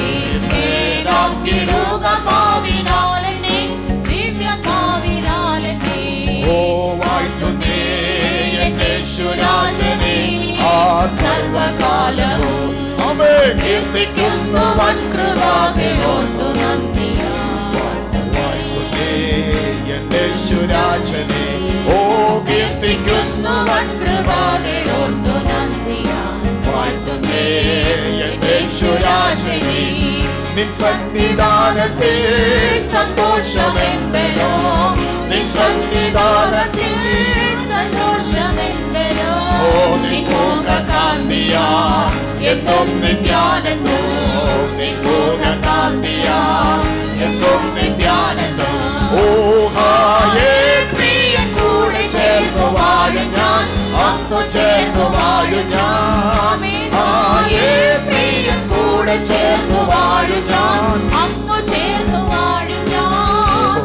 ഓ വാഴ്ത്തുന്നേ എന്റെ ശുരാജനെ ആ സർവകാലവും അവ കീർത്തിക്കുന്നു വൻ കൃപാകയോർത്തു വാഴ്ത്തുന്നേ എന്റെ ശുരാജനെ ഓ കീർത്തിക്കുന്നു വൻ വാഴ്ത്തുന്നേ എന്റെ ശുരാജനെ നിൻ സന്നിധാനത്തിൽ സന്തോഷമെന്തരോ നിൻ സന്നിധാനത്തിൽ ഓ നിൻമുഖ കാന്തിയാ എന്നും നിത്യാനന്ദോ നിൻമുഖ കാന്തിയാ എന്നും നിത്യാനന്ദോ ഓ ഹായേ പ്രിയൻ കൂടെ ചേർന്നു വാഴും ഞാൻ അന്നു ചേർന്നു വാഴും ഞാൻ ഹായേ പ്രിയൻ കൂടെ ചേർന്നു വാഴും ഞാൻ അന്നു ചേർന്നു വാഴും ഞാൻ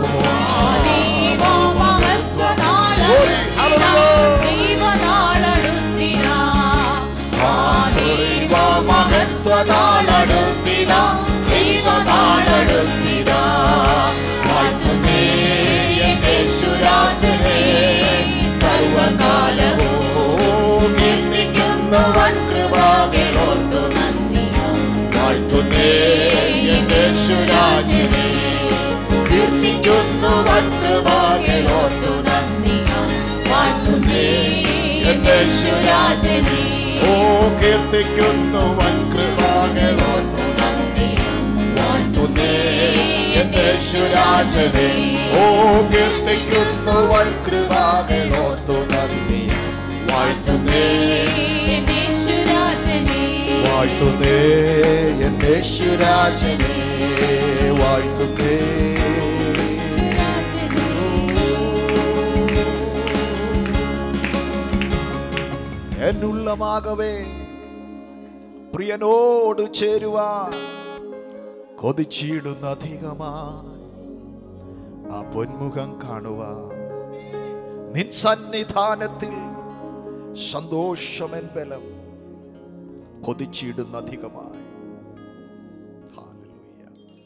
മഹത്വനാളടുത്തിന ദൈവനാളടുത്തിന വാഴ്ത്തുന്നേ എന്റെ ശുരാജനെ സർവകാലമോ കീർത്തിക്കുന്നു വൻ കൃപാകളൊന്നു വാഴ്ത്തുന്നേ എന്റെ ശുരാജനെ കീർത്തിക്കുന്നു വൻ കൃപാകളൊന്നു വാഴ്ത്തുന്നേ എന്റെ ശുരാജനെ ഓ കീർത്തിക്കുന്നു വൻ കൃപാകളോർത്തു വാഴ്ത്തുന്നേ എന്റെ ശുരാജനെ ഓ കീർത്തിക്കുന്നു വൻ കൃപാകളോർത്തു നന്ദി വാഴ്ത്തുന്നേ വാഴ്ത്തുന്നേ എന്റെ ശുരാജനെ വാഴ്ത്തുന്നേ എന്നുള്ളമാകവേ പ്രിയനോട് ചേരുവാൻ കൊതിച്ചിടുന്ന അധികമായി ആ പൊന്മുഖം കാണുവാൻ നിൻ സന്നിധാനത്തിൽ സന്തോഷമെൻ ബലം കൊതിച്ചിടുന്ന അധികമായി ഹാലലൂയ.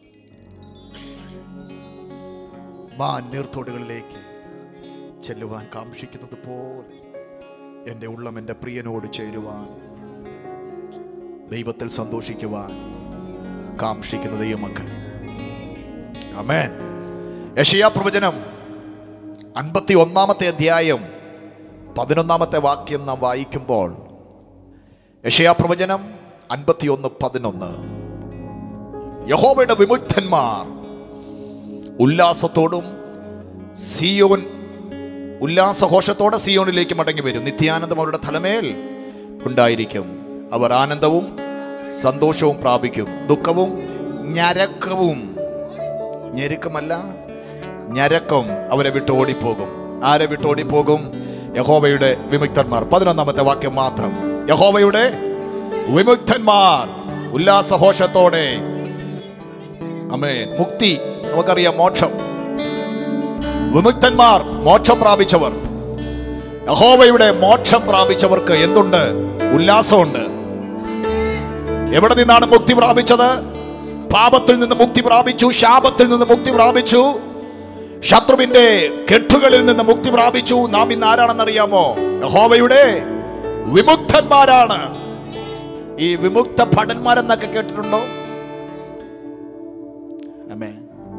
മാന്യർത്തോടുകളിലേക്ക് ചെല്ലുവാൻ കാക്ഷിക്കുന്നത് പോലെ എൻ്റെ ഉള്ളം എൻ്റെ പ്രിയനോട് ചേരുവാൻ ദൈവത്തിൽ സന്തോഷിക്കുവാൻ കാക്ഷിക്കുന്ന ദൈവമക്കൾ അമേൻ യശയാ പ്രവചനം അൻപത്തി ഒന്നാമത്തെ അധ്യായം പതിനൊന്നാമത്തെ വാക്യം നാം വായിക്കുമ്പോൾ യശയാ പ്രവചനം അൻപത്തിയൊന്ന് പതിനൊന്ന് യഹോവയുടെ വിമുക്തന്മാർ ഉല്ലാസത്തോടും സിയോൻ ഉല്ലാസഘോഷത്തോടെ സിയോനിലേക്ക് മടങ്ങി വരും നിത്യാനന്ദം അവരുടെ തലമേൽ ഉണ്ടായിരിക്കും അവർ ആനന്ദവും സന്തോഷവും പ്രാപിക്കും ദുഃഖവും ഞരക്കവും ഞെരുക്കമല്ല ഞരക്കം അവരെ വിട്ട് ഓടിപ്പോകും ആരെ വിട്ട് ഓടിപ്പോകും യഹോവയുടെ വിമുക്തന്മാർ പതിനൊന്നാമത്തെ വാക്യം മാത്രം യഹോവയുടെ വിമുക്തന്മാർ ഉല്ലാസഘോഷത്തോടെ അമേ മുക്തി നമുക്കറിയാം മോക്ഷം വിമുക്തന്മാർ മോക്ഷം പ്രാപിച്ചവർ യഹോവയുടെ മോക്ഷം പ്രാപിച്ചവർക്ക് എന്തുണ്ട് ഉല്ലാസമുണ്ട് എവിടെ നിന്നാണ് മുക്തി പ്രാപിച്ചത് പാപത്തിൽ നിന്ന് മുക്തി പ്രാപിച്ചു ശാപത്തിൽ നിന്ന് മുക്തി പ്രാപിച്ചു ശത്രുവിന്റെ കെട്ടുകളിൽ നിന്ന് മുക്തി പ്രാപിച്ചു നാം ഇന്ന് ആരാണെന്നറിയാമോ യഹോവയുടെ വിമുക്തന്മാരാണ് ഈ വിമുക്ത ഭടന്മാരെന്നൊക്കെ കേട്ടിട്ടുണ്ടോ അമേ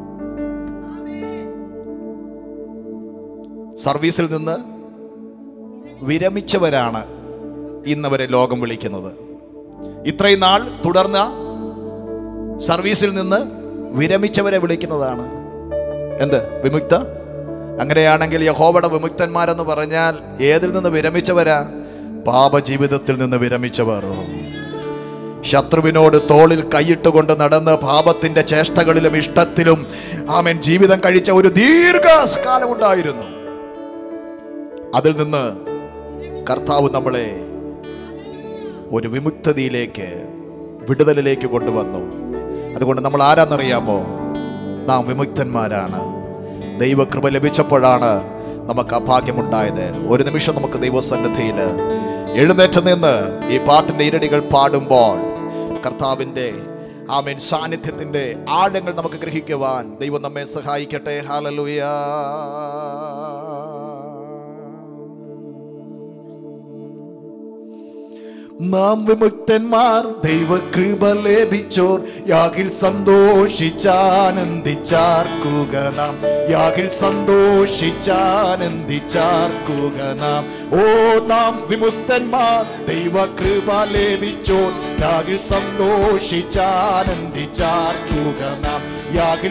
സർവീസിൽ നിന്ന് വിരമിച്ചവരാണ് ഇന്നവരെ ലോകം വിളിക്കുന്നത് ഇത്രയും നാൾ തുടർന്ന സർവീസിൽ നിന്ന് വിരമിച്ചവരെ വിളിക്കുന്നതാണ് എന്ത് വിമുക്ത അങ്ങനെയാണെങ്കിൽ യഹോവയുടെ വിമുക്തന്മാരെന്ന് പറഞ്ഞാൽ ഏതിൽ നിന്ന് വിരമിച്ചവരാ പാപജീവിതത്തിൽ നിന്ന് വിരമിച്ചവർ ശത്രുവിനോട് തോളിൽ കൈയിട്ടുകൊണ്ട് നടന്ന് പാപത്തിന്റെ ചേഷ്ടകളിലും ഇഷ്ടത്തിലും ആമൻ ജീവിതം കഴിച്ച ഒരു ദീർഘകാലം ഉണ്ടായിരുന്നു അതിൽ നിന്ന് കർത്താവ് നമ്മളെ ഒരു വിമുക്തതയിലേക്ക് വിടുതലിലേക്ക് കൊണ്ടുവന്നു അതുകൊണ്ട് നമ്മൾ ആരാന്നറിയാമോ നാം വിമുക്തന്മാരാണ് ദൈവകൃപ ലഭിച്ചപ്പോഴാണ് നമുക്ക് ആ ഭാഗ്യമുണ്ടായത് ഒരു നിമിഷം നമുക്ക് ദൈവസന്നിധിയിൽ എഴുന്നേറ്റ് നിന്ന് ഈ പാട്ടിന്റെ ഇരടികൾ പാടുമ്പോൾ കർത്താവിൻ്റെ ആമേൻ സാന്നിധ്യത്തിന്റെ ആഴങ്ങൾ നമുക്ക് ഗ്രഹിക്കുവാൻ ദൈവം നമ്മെ സഹായിക്കട്ടെ ഹാലലുയാ നാം വിമുക്തന്മാർ ദൈവകൃപ ലഭിച്ചോർ യാഗിൽ സന്തോഷിച്ചാനന്ദിച്ചാർക്കുക നാം യാഗിൽ സന്തോഷിച്ചാനന്ദിച്ചാർക്കുക നാം ഓ നാം വിമുക്തന്മാർ ദൈവകൃപ ലഭിച്ചോർ യാഗിൽ സന്തോഷിച്ചാനന്ദിച്ചാർക്കുക നാം യാഗിൽ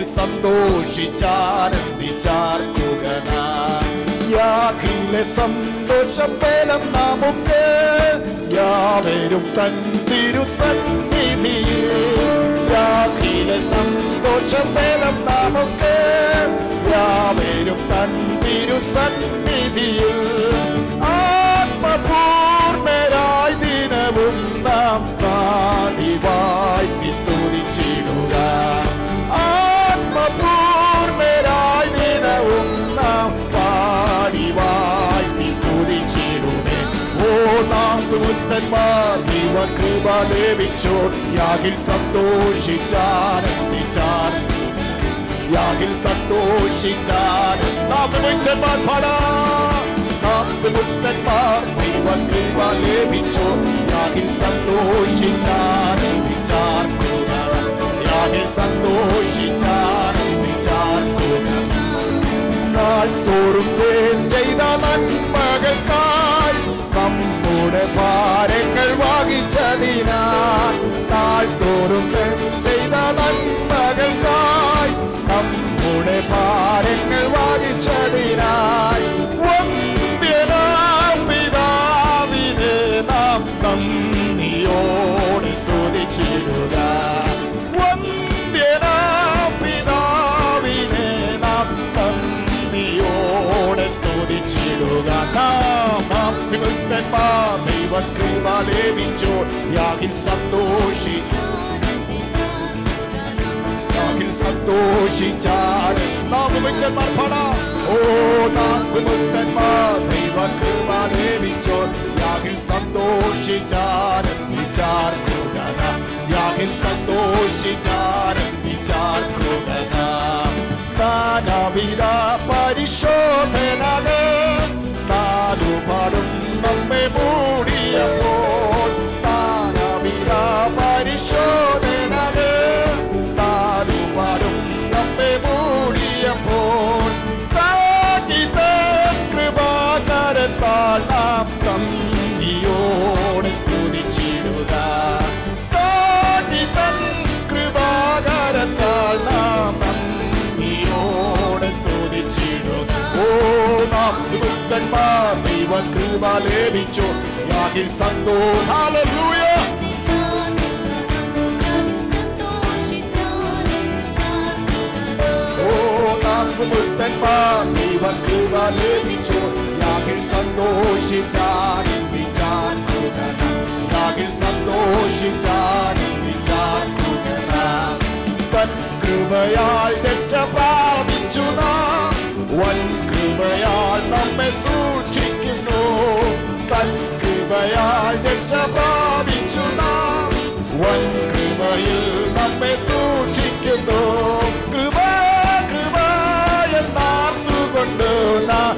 സന്തോഷിച്ചാനന്ദിച്ചാർക്കുക നാം യാഗിലെ സന്തോഷഫലം നമുക്ക് യാവരും തൻ തിരുസന്നിധിയിൽ യാഗിലെ സന്തോഷഫലം നമുക്ക് യാവരും തൻ തിരുസന്നിധിയിൽ ആത്മപൂർണരായി ദിനവും നാം പാടി വാഴ്ത്തി സ്തുതിച്ചിടുക ആത്മപൂർണരായി ദിനവും നാം പാടി വാഴ്ത്തി സ്തുതിച്ചിടുമേ ഓ നാം മുത്തന്മാർ ദൈവകൃപ ലഭിച്ചോ യാഗിൽ സന്തോഷിച്ചാനന്ദിച്ചാൻ യാഗിൽ സന്തോഷിച്ചാൻ നാം വിമുക്തന്മാർ പാടാം നാം വിമുക്തന്മാർ ദൈവകൃപ ലഭിച്ചോ യാഗിൽ സന്തോഷിച്ചാനന്ദിച്ചാർക്കുക യാഗിൽ സന്തോഷിച്ചാനന്ദിച്ചാർക്കുക നാൾ തോറും വേൽ ചെയ്ത നന്മകൾക്കായി നമ്മുടെ ഭാരങ്ങൾ വാങ്ങിച്ചതിനാൽ നാൾ തോറും വേൽ ചെയ്ത നന്മകൾക്കായി നമ്മുടെ ഭാരങ്ങൾ വാങ്ങിച്ചതിനായി വന്ദ്യനാം പിതാവിനെ നാം നന്ദിയോടെ സ്തുതിച്ചിടുക വന്ദ്യനാം പിതാവിനെ നാം നന്ദിയോടെ സ്തുതിച്ചിടുക നാം നാം വിമുക്തന്മാർ ദൈവകൃപ ലഭിച്ചോ യാഗിൽ സന്തോഷിച്ചു യാഗിൽ സന്തോഷിച്ചാണ് നാം വിമുക്തന്മാർ പാടാം ഓ നാം വിമുക്തന്മാർ ദൈവകൃപ ലഭിച്ചോ യാഗിൽ സന്തോഷിച്ചാനന്ദിച്ചാർക്കുക നാം. യാഗിൽ സന്തോഷിച്ചാനന്ദിച്ചാർക്കുക നാം. നാനാവിധ പരിശോധനകൾ നാലുപാടും നമ്മെ മൂടിയപ്പോൾ നാനാവിധ പരിശോധനകൾ നാലുപാടും നമ്മെ മൂടിയപ്പോൾ താകിത കൃപാകരത്താൽ നാം നന്ദിയോടെ സ്തുതിച്ചിടുക താകിതൻ കൃപാകരത്താൽ നാം നന്ദിയോടെ സ്തുതിച്ചിടുക ഓ നാം വിമുക്തന്മാർ ദൈവകൃപ ലഭിച്ചു യാഗിൽ സന്തോ ഹല്ലേലൂയ ഓ നാം വിമുക്തന്മാർ ദൈവകൃപ ലഭിച്ചു യാഗിൽ സന്തോഷിച്ചാനന്ദിച്ചാർക്കുക യാഗിൽ സന്തോഷിച്ചാനന്ദിച്ചാർക്കുക തൻ കൃപയാൽ രക്ഷ പ്രാപിച്ചു നാം വൻ കൃപയാൽ നമ്മെ സൂക്ഷിക്കുന്നു തൻ കൃപയാൽ രക്ഷ പ്രാപിച്ചു നാം വൻ കൃപയിൽ നമ്മെ സൂക്ഷിക്കുന്നു കൃപ കൃപ എന്നാത്തുകൊണ്ട് നാം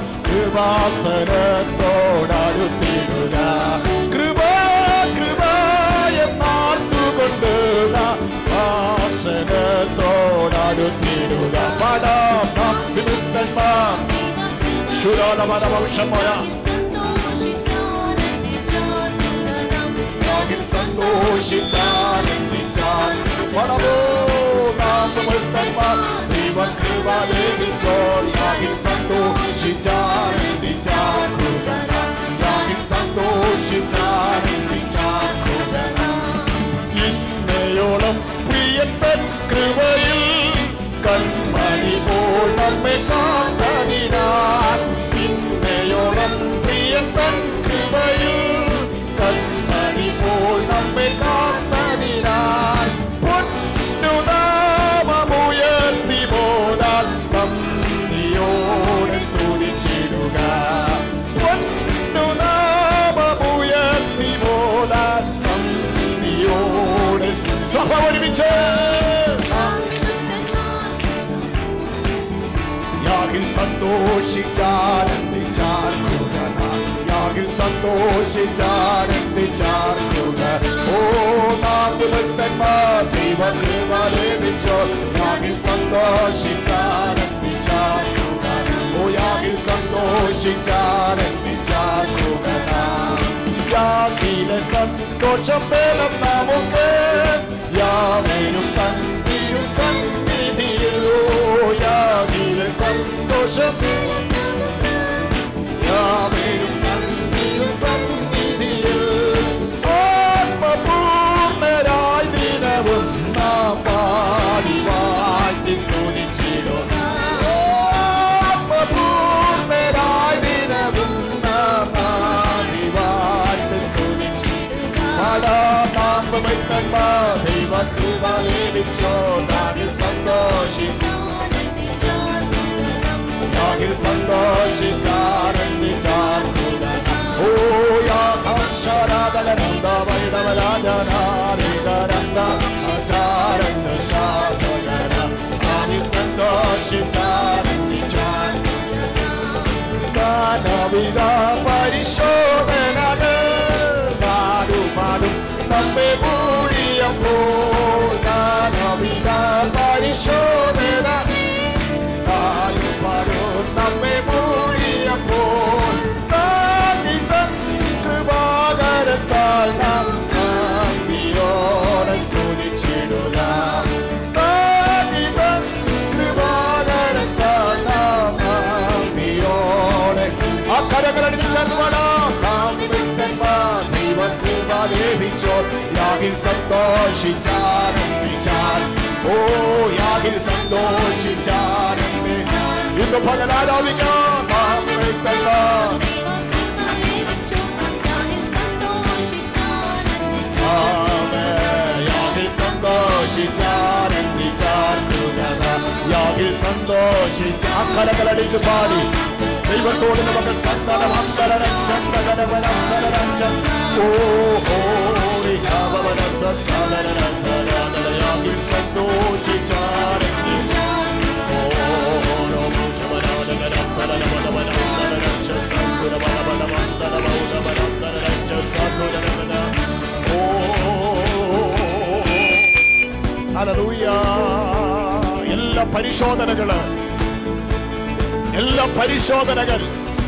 കൃപാസനത്തോടടുത്തിടുക കൃപ കൃപ എന്നാത്തുകൊണ്ട് നാം ആസനത്തോടടുത്തിടുക പാടാം നാം വിമുക്തന്മാർ ശുരോധമനവംശമായ യാഗിൽ സന്തോഷിച്ചാനന്ദിച്ചാൽ പടമോ നാം വിമുക്തന്മാർ ദൈവകൃപ ലഭിച്ചോൾ യാഗിൽ സന്തോഷിച്ചാനന്ദിച്ചാൽ യാഗിൽ സന്തോഷിച്ചാനന്ദിച്ചാൽ ഇന്നയോളം പ്രിയത്തൻ കൃപയിൽ കൺമണി പോൽ നമ്മെ കാത്തതിനാൽ ഇന്നയോളം പ്രിയത്തൻ കൃപയിൽ കൺമണി പോൽ നമ്മെ കാത്തതിനാൽ പൊന്നുനാമമുയർത്തി പോതാൽ നന്ദിയോടെ സ്തുതിച്ചിടുക പൊന്നുനാമമുയർത്തി പോതാൽ നന്ദിയോടെ സ്തു- സഭ ഒരുമിച്ച് യാഗിൽ സന്തോഷിച്ചാനന്ദിച്ചാൽ യാഗിൽ സന്തോഷിച്ചാനന്ദിച്ചാർക്കുക ഓ നാട്ടുഭക്തന്മാർ ദൈവകൃപ ലഭിച്ചോ യാഗിൽ സന്തോഷിച്ചാനന്ദിച്ചാർക്കുക ഓ യാഗിൽ സന്തോഷിച്ചാനന്ദിച്ചാർക്കുക യാഗിലെ സന്തോഷം വേണം നമുക്ക് യാവനും തന്തിരു സന്നിധിയിലോ യാഗിലെ സന്തോഷം യാവനും തന്തിരു സന്നിധിയിൽ ആത്മപൂർണരായി ദിനവും നാം പാടി വാഴ്ത്തി സ്തുതിച്ചിടുക ആത്മപൂർണരായി ദിനവും നാം പാടി വാഴ്ത്തി സ്തുതിച്ചിടുക പാടാമാമ്പമെത്തന്മാർ ദൈവകൃപ ലഭിച്ചോ നാകിൽ സന്തോഷിച്ചു യാഗിൽ സന്തോഷിച്ചാനന്ദിച്ചാർക്കുക ഓ യാഗാശാരാധനന്ദ വൈഡവരാജനാരികരന്ദ ആചാരന്ദ ശാതകര യാഗിൽ സന്തോഷിച്ചാനന്ദിച്ചാർ മാനവിക പരിശോധനകൾ പാടുപാടും നമ്മെ മൂടിയപ്പോൾ മാനവിക പരിശോധന പാടുപാടും നമ്മെ മൂടിയപ്പോൾ താങ്ങിതൻ കൃപാകരത്താൽ നാം നന്ദിയോടെ സ്തുതിച്ചിടുക താങ്ങിതൻ കൃപാകരത്താൽ നാം നന്ദിയോടെ ആ കരകളടിച്ച് ദൈവകൃപ ലഭിച്ചോ യാഗിൽ സന്തോഷിച്ചാരംഭിച്ചാൽ ഓ യാഗിൽ സന്തോഷിച്ചാരംഭി ഇന്ന് പകൽ ആരാധിക്കാം നാം വ്യക്തന്മാർ യാഗിൽ യാഗിൽ സന്തോഷിച്ച അക്കരകളടിച്ച് പാടി ദൈവത്തോട് നമുക്ക് സന്തനം അന്തരം ശസ്തകരവനം ഓ ഹോറി ശാപവനത്ത സാധനന്തരാധന യാഗിൽ സന്തോഷിച്ചാരങ്ങി ഓരോ ഭൂഷമനാദകരം തലനമനമനമനരം സന്തുരമനമനമന്തരമൗനമനന്തരം സന്തുരമന ഓ ഹല്ലേലൂയ എല്ലാ പരിശോധനകള് എല്ലാ പരിശോധനകൾ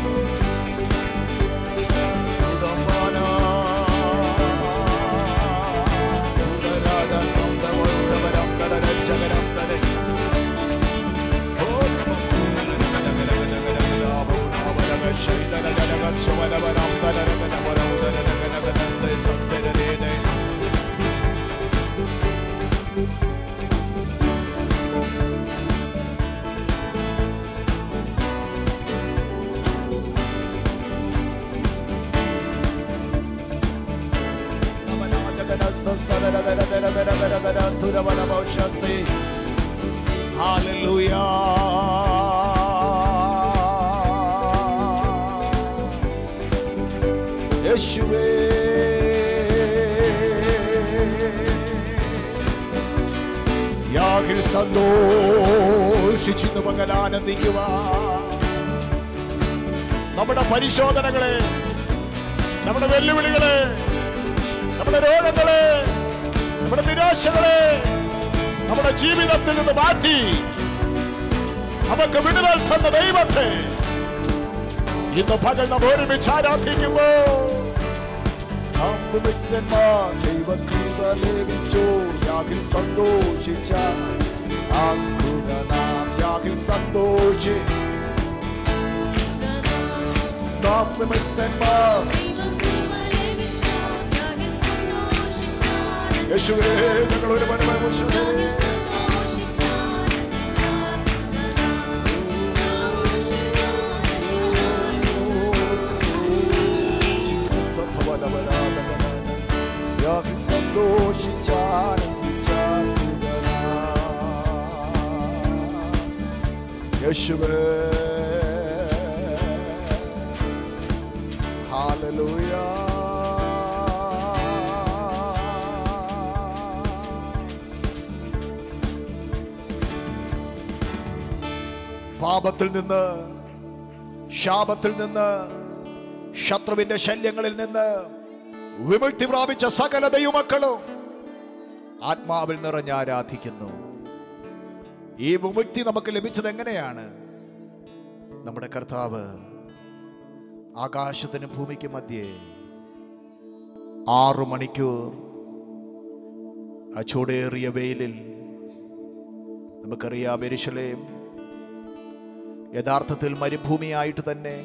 Hallelujah. യേശുവേ യാഗിൽ സന്തോഷിച്ചിന്ന് പകൽ ആനന്ദിക്കുക നമ്മുടെ പരിശോധനകളെ നമ്മുടെ വെല്ലുവിളികളെ നമ്മുടെ രോഗങ്ങളെ നമ്മുടെ നിരാശകളെ നമ്മുടെ ജീവിതത്തിൽ നിന്ന് മാറ്റി നമുക്ക് വിടുതൽ തന്ന ദൈവത്തെ ഇന്ന് പകൽ നാം ഒരുമിച്ച് ആരാധിക്കുമ്പോ നാം വിമുക്തന്മാർ ദൈവകൃപ ലഭിച്ചു യാഗിൽ സന്തോഷിച്ച ആക്കുക നാം യാഗിൽ സന്തോഷി നാം വിമുക്തന്മാർ യേശുവേ ഞങ്ങൾ ഒരു മനമേ യാഗിൽ സന്തോഷിച്ചാനന്ദിച്ചാ യേശുവേ Hallelujah. പാപത്തിൽ നിന്ന് ശാപത്തിൽ നിന്ന് ശത്രുവിന്റെ ശല്യങ്ങളിൽ നിന്ന് വിമുക്തി പ്രാപിച്ച സകല ദൈവമക്കളും ആത്മാവിൽ നിറഞ്ഞ് ആരാധിക്കുന്നു ഈ വിമുക്തി നമുക്ക് ലഭിച്ചത് എങ്ങനെയാണ് നമ്മുടെ കർത്താവ് ആകാശത്തിനും ഭൂമിക്കും മധ്യേ ആറു മണിക്കൂർ ആ ചൂടേറിയ വെയിലിൽ നമുക്കറിയാം എരിശലേം യഥാർത്ഥത്തിൽ മരുഭൂമിയായിട്ട് തന്നെ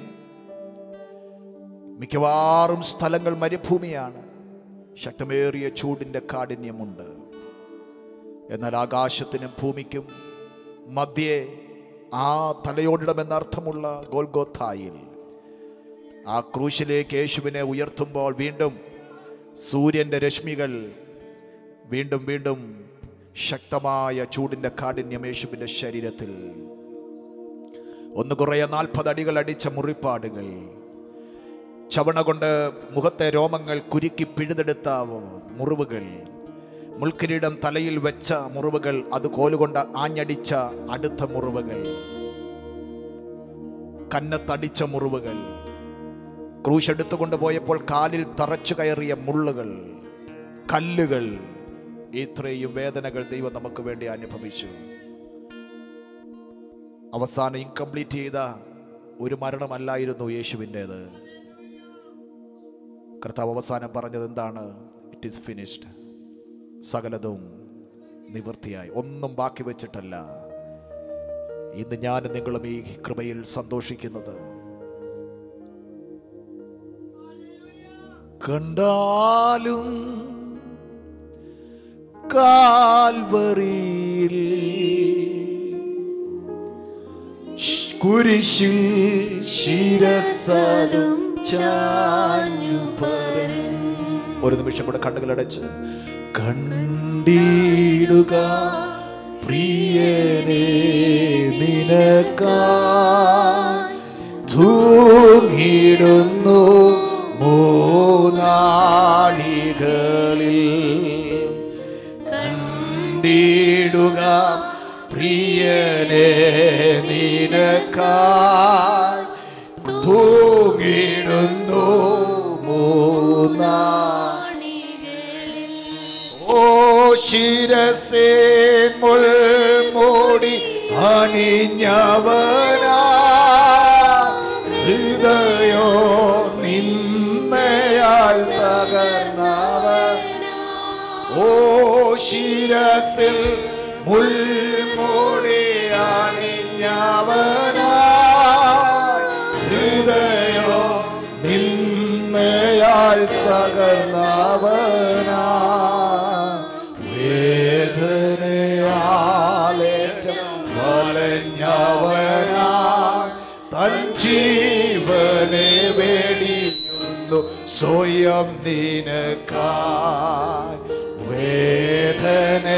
മിക്കവാറും സ്ഥലങ്ങൾ മരുഭൂമിയാണ് ശക്തമേറിയ ചൂടിൻ്റെ കാഠിന്യമുണ്ട് എന്നാൽ ആകാശത്തിനും ഭൂമിക്കും മധ്യേ ആ തലയോടിടമെന്ന അർത്ഥമുള്ള ഗോൽഗോത്തായിൽ ആ ക്രൂശിലേക്ക് യേശുവിനെ ഉയർത്തുമ്പോൾ വീണ്ടും സൂര്യൻ്റെ രശ്മികൾ വീണ്ടും വീണ്ടും ശക്തമായ ചൂടിൻ്റെ കാഠിന്യം യേശുവിൻ്റെ ശരീരത്തിൽ ഒന്ന് കുറേ നാൽപ്പത് അടികൾ അടിച്ച മുറിപ്പാടുകൾ ചവണ കൊണ്ട് മുഖത്തെ രോമങ്ങൾ കുരുക്കി പിഴുതെടുത്ത മുറിവുകൾ മുൾക്കിരീടം തലയിൽ വെച്ച മുറിവുകൾ അത് കോലുകൊണ്ട് ആഞ്ഞടിച്ച അടുത്ത മുറിവുകൾ കന്നത്തടിച്ച മുറിവുകൾ ക്രൂശ് എടുത്തുകൊണ്ട് പോയപ്പോൾ കാലിൽ തറച്ചു കയറിയ മുള്ളുകൾ കല്ലുകൾ ഇത്രയും വേദനകൾ ദൈവം നമുക്ക് വേണ്ടി അനുഭവിച്ചു അവസാനം ഇൻകംപ്ലീറ്റ് ചെയ്ത ഒരു മരണമല്ലായിരുന്നു യേശുവിൻ്റേത് കർത്താവ് അവസാനം പറഞ്ഞത് എന്താണ് ഇറ്റ് ഈസ് ഫിനിഷ്ഡ് സകലതും നിവൃത്തിയായി ഒന്നും ബാക്കി വെച്ചിട്ടല്ല ഇന്ന് ഞാൻ നിങ്ങളും ഈ കൃപയിൽ സന്തോഷിക്കുന്നത് കണ്ടാലും കാൽവറിയിൽ കുരിശിൽ ശിരസതും ചാഞ്ഞു പരൻ ഒരു നിമിഷം കൂടെ കണ്ണുകളടച്ച് കണ്ടിടുക പ്രിയനേ നിനക്കാ തൂങ്ങിടുന്നു മൂന്നാടികളിൽ കണ്ടിടുക പ്രിയനെ നിനക്കായി തൂങ്ങിടുന്നു മൂന്നാ ഓ ശിരസേ മുൾമൂടി അണിഞ്ഞവനാ ഹൃദയോ നിന്നയാൽ തകർന്നവൻ ഓ ശിരസിൽ മുൾമൂടി അണിഞ്ഞവനാ ഹൃദയോ നിന്നയാൽ തകർന്നവനാ വേദനയാലേറ്റം വലഞ്ഞവനാ തൻ ജീവനെ വേടിയുന്നു സ്വയം നിനക്കായി വേദനയാലേറ്റം